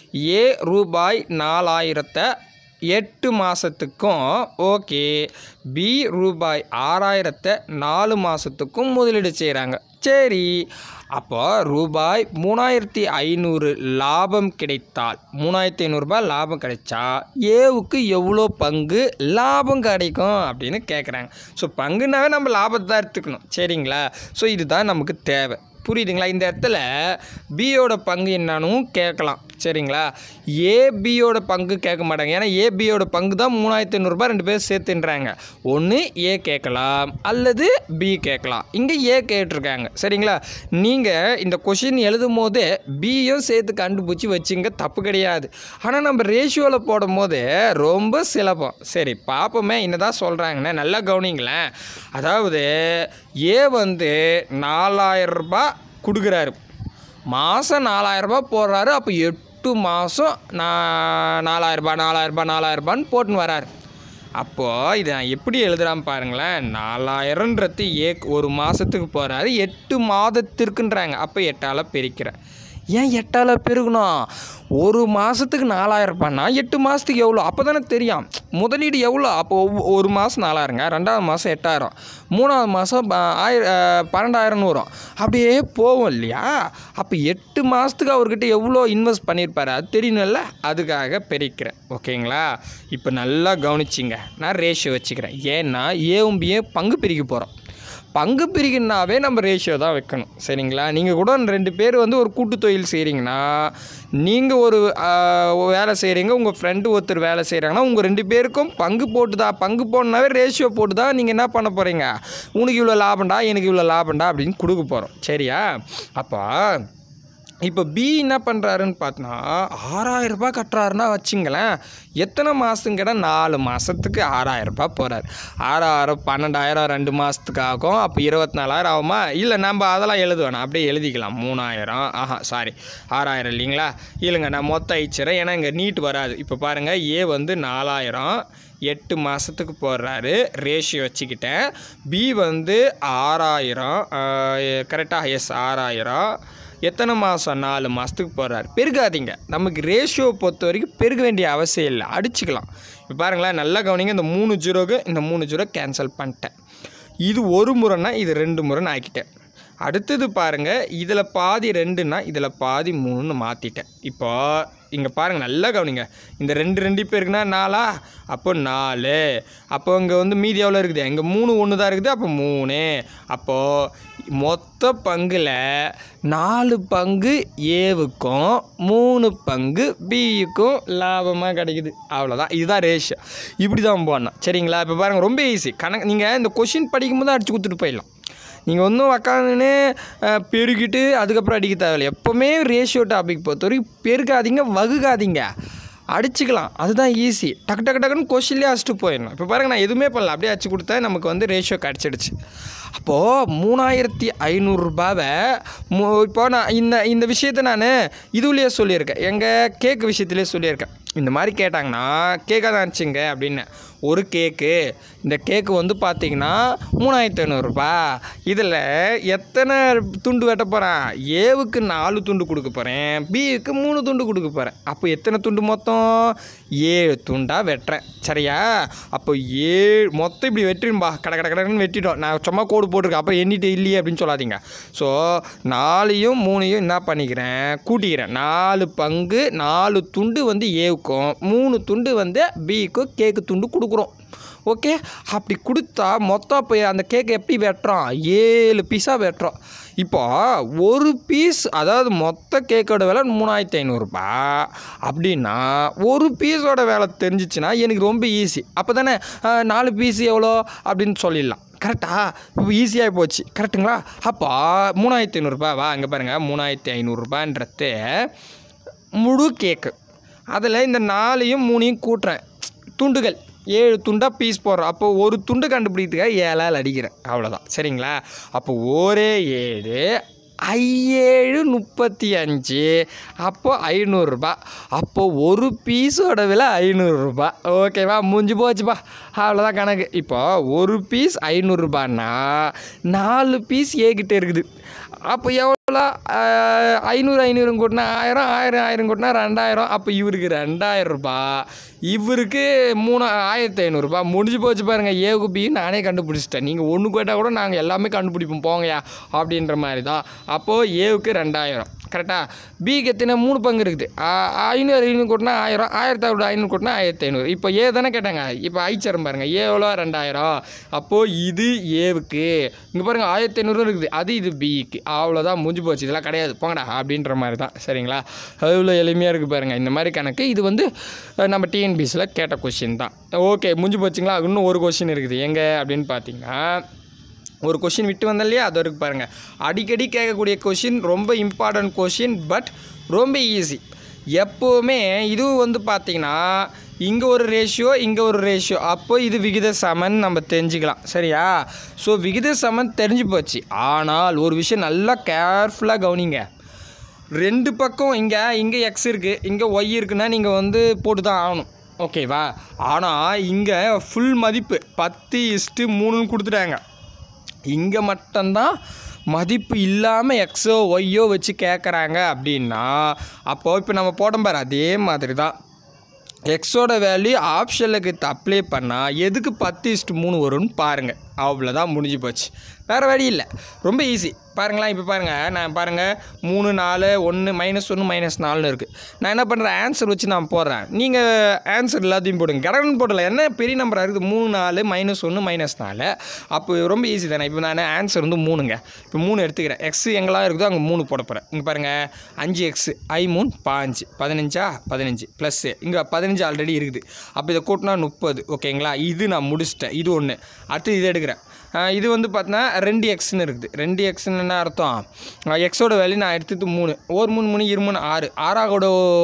ஏ ரூபாய் நாலாயிரத்தை எட்டு மாதத்துக்கும் ஓகே பி ரூபாய் ஆறாயிரத்தை நாலு மாதத்துக்கும் முதலீடு செய்கிறாங்க சரி அப்போ ரூபாய் மூணாயிரத்தி ஐநூறு லாபம் கிடைத்தால் மூணாயிரத்தி ஐநூறுரூபா லாபம் கிடைச்சா ஏவுக்கு எவ்வளோ பங்கு லாபம் கிடைக்கும் அப்படின்னு கேட்குறாங்க ஸோ பங்குனாவே நம்ம லாபத்தை தான் எடுத்துக்கணும் சரிங்களா ஸோ இதுதான் நமக்கு தேவை புரியுதுங்களா இந்த இடத்துல பியோட பங்கு என்னன்னு கேட்கலாம் சரிங்களா ஏபியோட பங்கு கேட்க மாட்டாங்க ஏன்னா ஏபியோட பங்கு தான் மூணாயிரத்தி ஐநூறுரூபா ரெண்டு பேரும் சேர்த்துன்றாங்க ஒன்று ஏ கேட்கலாம் அல்லது பி கேட்கலாம் இங்கே ஏ கேட்டிருக்காங்க சரிங்களா நீங்கள் இந்த கொஷின் எழுதும் போது பியும் சேர்த்து கண்டுபிடிச்சி வச்சுங்க தப்பு கிடையாது ஆனால் நம்ம ரேஷியோவில் போடும் போது ரொம்ப சுலபம் சரி பார்ப்போமே என்னதான் சொல்கிறாங்கன்னு நல்லா கவனிங்களேன் அதாவது ஏ வந்து நாலாயிரம் ரூபாய் கொடுக்குறாரு மாதம் நாலாயிரரூபா போடுறாரு அப்போ எட்டு மாதம் நான் நாலாயிரரூபா நாலாயிரரூபா நாலாயிரரூபான்னு போட்டுன்னு வராரு அப்போது இதை நான் எப்படி எழுதுறான்னு பாருங்களேன் நாலாயிரன்றது ஏ ஒரு மாதத்துக்கு போகிறாரு எட்டு மாதத்திற்குன்றாங்க அப்போ எட்டால் பிரிக்கிறேன் ஏன் எட்டால் பெருகணும் ஒரு மாதத்துக்கு நாலாயிரம் ரூபாய்னா எட்டு மாதத்துக்கு எவ்வளோ அப்போ தானே தெரியும் முதலீடு எவ்வளோ அப்போ ஒவ்வொ- ஒரு மாதம் நாலாயிரங்க ரெண்டாவது மாதம் எட்டாயிரம் மூணாவது மாதம் ஆயிர பன்னெண்டாயிரம்னு வரும் அப்படியே போகும் இல்லையா அப்போ எட்டு மாதத்துக்கு அவர்கிட்ட எவ்வளோ இன்வெஸ்ட் பண்ணியிருப்பாரு அது தெரியணும்ல அதுக்காக பெருக்கிறேன் ஓகேங்களா இப்போ நல்லா கவனிச்சிங்க நான் ரேஷியோ வச்சுக்கிறேன் ஏன்னா ஏவும் பியும் பங்கு பிரிக்க போகிறோம் பங்கு பிரிக்கணுன்னாவே நம்ம ரேஷியோ தான் வைக்கணும் சரிங்களா நீங்கள் கூட ரெண்டு பேர் வந்து ஒரு கூட்டு தொழில் செய்கிறீங்கன்னா நீங்கள் ஒரு ஆஹ், வேலை செய்கிறீங்க உங்கள் ஃப்ரெண்டு ஒருத்தர் வேலை செய்கிறாங்கன்னா உங்கள் ரெண்டு பேருக்கும் பங்கு போட்டு தான் பங்கு போடனாவே ரேஷியோ போட்டு தான் நீங்கள் என்ன பண்ண போகிறீங்க உனக்கு இவ்வளோ லாபம்டா எனக்கு இவ்வளோ லாபம்டா அப்படின்னு கொடுக்க போகிறோம் சரியா அப்போ இப்போ பி என்ன பண்ணுறாருன்னு பார்த்தோன்னா ஆறாயிரம் ரூபாய் கட்டுறாருன்னா வச்சுங்களேன் எத்தனை மாதம் கேட்டால் நாலு மாதத்துக்கு ஆறாயிரம் ரூபாய் போகிறார் ஆறாயிரம் பன்னெண்டாயிரம் ரெண்டு மாதத்துக்கு ஆகும் அப்போ இருபத்தி நாலாயிரம் ஆகுமா இல்லை நம்ம அதெல்லாம் எழுத வேணாம் அப்படியே எழுதிக்கலாம் மூணாயிரம் ஆஹா சாரி ஆறாயிரம் இல்லைங்களா இல்லைங்க நான் மொத்தம் அழிச்சிடறேன் ஏன்னா இங்கே நீட் வராது இப்போ பாருங்கள் ஏ வந்து நாலாயிரம் எட்டு மாதத்துக்கு போடுறாரு ரேஷியோ வச்சுக்கிட்டேன் பி வந்து ஆறாயிரம் கரெக்டாக எஸ் ஆறாயிரம் எத்தனை மாதம் நாலு மாதத்துக்கு போடுறாரு பெருகாதீங்க நமக்கு ரேஷியோ பொறுத்த வரைக்கும் பெருக வேண்டிய அவசியம் இல்லை அடிச்சுக்கலாம் இப்போ பாருங்களேன் நல்லா கவனிங்க இந்த மூணு ஜீரோக்கு இந்த மூணு ஜீரோ கேன்சல் பண்ணிட்டேன் இது ஒரு முறைன்னா இது ரெண்டு முறைன்னு ஆக்கிட்டேன் அடுத்தது பாருங்கள் இதில் பாதி ரெண்டுன்னா இதில் பாதி மூணுன்னு மாற்றிட்டேன் இப்போ இங்கே பாருங்கள் நல்லா கவனிங்க இந்த ரெண்டு ரெண்டு பேருக்குன்னா நாலா அப்போ நாலு அப்போ இங்கே வந்து மீதி எவ்வளோ இருக்குது இங்கே மூணு ஒன்று தான் இருக்குது அப்போ மூணு அப்போது மொத்த பங்கில் நாலு பங்கு ஏவுக்கும் மூணு பங்கு பியுக்கும் லாபமாக கிடைக்குது அவ்வளோதான் இதுதான் ரேஷியோ இப்படி தான் போடணும் சரிங்களா இப்போ பாருங்கள் ரொம்ப ஈஸி கணக்கு நீங்கள் இந்த கொஷின் படிக்கும்போது அடிச்சு கொடுத்துட்டு போயிடலாம் நீங்கள் ஒன்றும் உக்காந்துன்னு அஹ், பெருக்கிட்டு அதுக்கப்புறம் அடிக்க தேவையில்லை எப்போவுமே ரேஷியோ டாபிக் பொறுத்த வரைக்கும் பெருக்காதீங்க வகுக்காதீங்க அடிச்சுக்கலாம் அதுதான் ஈஸி டக்கு டக்கு டக்குன்னு கொஷின்லேயே அடிச்சுட்டு போயிடணும் இப்போ பாருங்க நான் எதுவுமே பண்ணல அப்படியே அடிச்சு கொடுத்தா நமக்கு வந்து ரேஷியோ கிடச்சிடுச்சு அப்போது மூணாயிரத்தி ஐநூறுரூபாவை மூ இப்போ நான் இந்த இந்த விஷயத்தை நான் இதுலேயே சொல்லியிருக்கேன் எங்கள் கேக்கு விஷயத்துலேயே சொல்லியிருக்கேன் இந்த மாதிரி கேட்டாங்கன்னா கேக்காக தான் இருந்துச்சுங்க அப்படின்னு ஒரு கேக்கு இந்த கேக்கு வந்து பார்த்தீங்கன்னா மூணாயிரத்தி ஐநூறுரூபா இதில் எத்தனை துண்டு வெட்ட போகிறேன் ஏவுக்கு நாலு துண்டு கொடுக்க போகிறேன் பிக்கு மூணு துண்டு கொடுக்க போகிறேன் அப்போ எத்தனை துண்டு மொத்தம் ஏழு துண்டாக வெட்டுறேன் சரியா அப்போ ஏழு மொத்தம் இப்படி வெட்டிரும்பா கட கட கடன்னு வெட்டிட்டோம் நான் சும்மா கோடு போட்டிருக்கேன் அப்புறம் எண்ணிட்டு இல்லையே அப்படின்னு சொல்லாதீங்க ஸோ நாலையும் மூணையும் என்ன பண்ணிக்கிறேன் கூட்டிக்கிறேன் நாலு பங்கு நாலு துண்டு வந்து ஏவுக்கும் மூணு துண்டு வந்து பிக்கும் கேக்கு துண்டு கொடுக்குறோம் ஓகே அப்படி கொடுத்தா மொத்தம் இப்போ அந்த கேக்கை எப்படி வெட்டுறோம் ஏழு பீஸாக வெட்டுறோம் இப்போ ஒரு பீஸ் அதாவது மொத்த கேக்கோட விலை மூணாயிரத்தி ஐநூறுரூபா அப்படின்னா ஒரு பீஸோட விலை தெரிஞ்சிச்சுன்னா எனக்கு ரொம்ப ஈஸி அப்போ தானே நாலு பீஸ் எவ்வளோ அப்படின்னு சொல்லிடலாம் கரெக்டா இப்போ ஈஸியாக போச்சு கரெக்டுங்களா அப்போ மூணாயிரத்தி ஐநூறுரூபா வா அங்கே பாருங்கள் மூணாயிரத்தி ஐநூறுரூபான்றது முழு கேக்கு அதில் இந்த நாலையும் மூணையும் கூட்டுறேன் துண்டுகள் ஏழு துண்டாக பீஸ் போடுறோம் அப்போ ஒரு துண்டு கண்டுபிடிக்கிறதுக்காக ஏழால் அடிக்கிறேன் அவ்வளோதான் சரிங்களா அப்போ ஒரே ஏழு ஐஏழு முப்பத்தி அஞ்சு அப்போ ஐநூறுரூபா அப்போ ஒரு பீஸோட விலை ஐநூறுரூபா ஓகேவா முடிஞ்சு போச்சுப்பா அவ்வளோதான் கணக்கு இப்போ ஒரு பீஸ் ஐநூறுரூபான்னா நாலு பீஸ் ஏகிட்ட இருக்குது அப்போ எவ்வளோ ஐநூறு ஐநூறு கூட்டினா ஆயிரம் ஆயிரம் ஆயிரம் கூட்டினா ரெண்டாயிரம் அப்போ இவருக்கு ரெண்டாயிரம் ரூபாய் இவருக்கு மூணு ஆயிரத்தி ஐநூறுரூபா முடிஞ்சு போச்சு பாருங்கள் ஏகு பி நானே கண்டுபிடிச்சிட்டேன் நீங்கள் ஒன்று கேட்டால் கூட நாங்கள் எல்லாமே கண்டுபிடிப்போம் போங்கயா அப்படின்ற மாதிரி தான் அப்போது ஏவுக்கு ரெண்டாயிரம் கரெக்டாக பிக்கு எத்தனை மூணு பங்கு இருக்குது ஆ- ஐநூறு ஐநூறு கூட்டினா ஆயிரம் ஆயிரத்தி ஐநூறு ஐநூறு கூட்டினா ஆயிரத்தி ஐநூறு இப்போ ஏ தானே கேட்டாங்க இப்போ ஐச்சரம் பாருங்கள் ஏ எவ்வளோ ரெண்டாயிரம் அப்போது இது ஏவுக்கு இங்கே பாருங்கள் ஆயிரத்தி ஐநூறு இருக்குது அது இது பிக்கு அவ்வளோதான் முடிஞ்சு போச்சு இதெல்லாம் கிடையாது போங்கடா அப்படின்ற மாதிரி தான் சரிங்களா அவ்வளோ எளிமையாக இருக்குது பாருங்கள் இந்த மாதிரி கணக்கு இது வந்து அஹ், நம்ம டிஎன்பிசியில் கேட்ட கொஷின் தான் ஓகே முடிஞ்சு போச்சுங்களா இன்னும் ஒரு கொஷின் இருக்குது எங்கே அப்படின்னு பார்த்தீங்கன்னா ஒரு கொஷின் விட்டு வந்தேன் இல்லையா அது வரைக்கும் பாருங்கள் அடிக்கடி கேட்கக்கூடிய கொஷின் ரொம்ப இம்பார்ட்டன்ட் கொஷின் பட் ரொம்ப ஈஸி எப்போவுமே இதுவும் வந்து பார்த்தீங்கன்னா இங்கே ஒரு ரேஷியோ இங்கே ஒரு ரேஷியோ அப்போ இது விகித சமன் நம்ம தெரிஞ்சுக்கலாம் சரியா ஸோ விகித சமன் தெரிஞ்சு போச்சு ஆனால் ஒரு விஷயம் நல்லா கேர்ஃபுல்லாக கவனிங்க ரெண்டு பக்கம் இங்கே இங்கே எக்ஸ் இருக்குது இங்கே ஒய் இருக்குன்னா நீங்கள் வந்து போட்டு தான் ஆகணும் ஓகேவா ஆனால் இங்கே ஃபுல் மதிப்பு பத்து இஸ்ட்டு மூணுன்னு கொடுத்துட்டாங்க இங்கே மட்டும்தான் மதிப்பு இல்லாமல் எக்ஸோ ஒய்யோ வச்சு கேட்குறாங்க அப்படின்னா அப்போது இப்போ நம்ம போட்டோம் பாரு அதே மாதிரி தான் எக்ஸோட வேல்யூ ஆப்ஷனுக்கு அப்ளை பண்ணால் எதுக்கு பத்து இஸ்ட்டு மூணு வரும்னு பாருங்கள் அவ்வளோதான் முடிஞ்சு போச்சு வேறு வழி இல்லை ரொம்ப ஈஸி பாருங்களேன் இப்போ பாருங்கள் நான் பாருங்கள் மூணு நாலு ஒன்று மைனஸ் ஒன்று மைனஸ் நாலுன்னு இருக்குது நான் என்ன பண்ணுறேன் ஆன்சர் வச்சு நான் போடுறேன் நீங்கள் ஆன்சர் எல்லாத்தையும் போடுங்க கடவுள்னு போடல என்ன பெரிய நம்பராக இருக்குது மூணு நாலு மைனஸ் ஒன்று மைனஸ் நாலு அப்போ ரொம்ப ஈஸி தானே இப்போ நான் ஆன்சர் வந்து மூணுங்க இப்போ மூணு எடுத்துக்கிறேன் எக்ஸ் எங்கெல்லாம் இருக்குதோ அங்கே மூணு போட போகிறேன் இங்கே பாருங்கள் அஞ்சு எக்ஸ் ஐ மூணு பாஞ்சு பதினஞ்சா பதினஞ்சு ப்ளஸ்ஸு இங்கே பதினஞ்சு ஆல்ரெடி இருக்குது அப்போ இதை கூட்டினா முப்பது ஓகேங்களா இது நான் முடிச்சிட்டேன் இது ஒன்று அடுத்து இது எடுக்கிறேன் ஆஹ் இது வந்து பார்த்தீங்கன்னா ரெண்டு எக்ஸ்னு இருக்குது ரெண்டு எக்ஸ்னு என்ன அர்த்தம் எக்ஸோட வேல்யூ நான் எடுத்தது மூணு ஒரு மூணு மூணு இரு மூணு ஆறு ஆறாவோட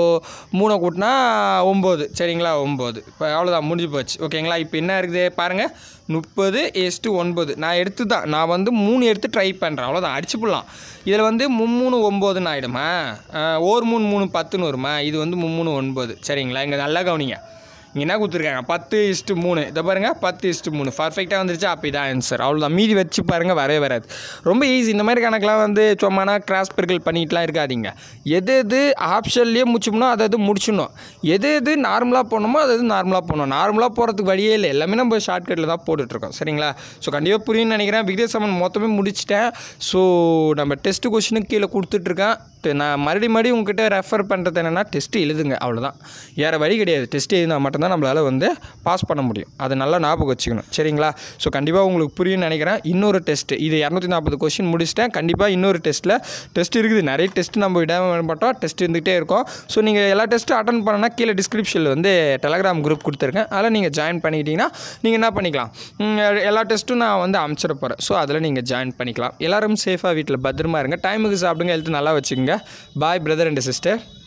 மூணை கூட்டினா ஒம்பது சரிங்களா ஒம்பது இப்போ அவ்வளோதான் முடிஞ்சு போச்சு ஓகேங்களா இப்போ என்ன இருக்குது பாருங்கள் முப்பது எஸ்ட்டு ஒன்பது நான் எடுத்து தான் நான் வந்து மூணு எடுத்து ட்ரை பண்ணுறேன் அவ்வளோதான் அடிச்சு போடலாம் இதில் வந்து மும்மூணு ஒம்போதுன்னு ஆகிடுமா ஒரு மூணு மூணு பத்துன்னு வருமா இது வந்து மும்மூணு ஒன்பது சரிங்களா இங்கே நல்லா கவனிங்க இங்கே என்ன கொடுத்துருக்காங்க பத்து இஸ்ட்டு மூணு இதை பாருங்கள் பத்து இஸ்ட்டு மூணு பர்ஃபெக்டாக வந்துருச்சு அப்போ இதான் ஆன்சர் அவ்வளோதான் மீதி வச்சு பாருங்கள் வரவே வராது ரொம்ப ஈஸி இந்த மாதிரி கணக்கெலாம் வந்து சும்மானா கிராஸ் பெருக்கல் பண்ணிட்டுலாம் இருக்காதீங்க எது எது ஆப்ஷன்லேயே முடிச்சோம்னோ அதை அது முடிச்சிடணும் எது எது நார்மலாக போகணுமோ அது அது நார்மலாக போகணும் நார்மலாக போகிறதுக்கு வழியே இல்லை எல்லாமே நம்ம ஷார்ட்கட்டில் தான் போட்டுட்ருக்கோம் சரிங்களா ஸோ கண்டிப்பாக புரியும்னு நினைக்கிறேன் விகித சமன் மொத்தமே முடிச்சிட்டேன் ஸோ நம்ம டெஸ்ட் கொஷினுக்கு கீழே கொடுத்துட்ருக்கேன் இப்போ நான் மறுபடியும் மறுபடியும் உங்ககிட்ட ரெஃபர் பண்ணுறது என்னென்னா டெஸ்ட்டு எழுதுங்க அவ்வளோதான் வேறு வழி கிடையாது டெஸ்ட் எழுதினா மட்டும்தான் நம்மளால் வந்து பாஸ் பண்ண முடியும் அதை நல்லா ஞாபகம் வச்சுக்கணும் சரிங்களா ஸோ கண்டிப்பாக உங்களுக்கு புரியும்னு நினைக்கிறேன் இன்னொரு டெஸ்ட்டு இது இரநூத்தி நாற்பது கொஸ்டின் முடிச்சிட்டேன் கண்டிப்பாக இன்னொரு டெஸ்ட்டில் டெஸ்ட் இருக்குது நிறைய டெஸ்ட் நம்ம விடாம மாட்டோம் டெஸ்ட் இருந்துகிட்டே இருக்கும் ஸோ நீங்கள் எல்லா டெஸ்ட்டும் அட்டன் பண்ணனா கீழே டிஸ்கிரிப்ஷனில் வந்து டெலகிராம் குரூப் கொடுத்துருக்கேன் அதில் நீங்கள் ஜாயின் பண்ணிக்கிட்டீங்கன்னா நீங்கள் என்ன பண்ணிக்கலாம் ம், எல்லா டெஸ்ட்டும் நான் வந்து அனுப்பிச்சிட போகிறேன் ஸோ அதில் நீங்கள் ஜாயின் பண்ணிக்கலாம் எல்லாரும் சேஃபாக வீட்டில் பத்திரமா இருங்க டைமுக்கு சாப்பிடுங்க ஹெல்த் நல்லா வச்சுக்கோங்க பாய் பிரதர் அண்ட் சிஸ்டர்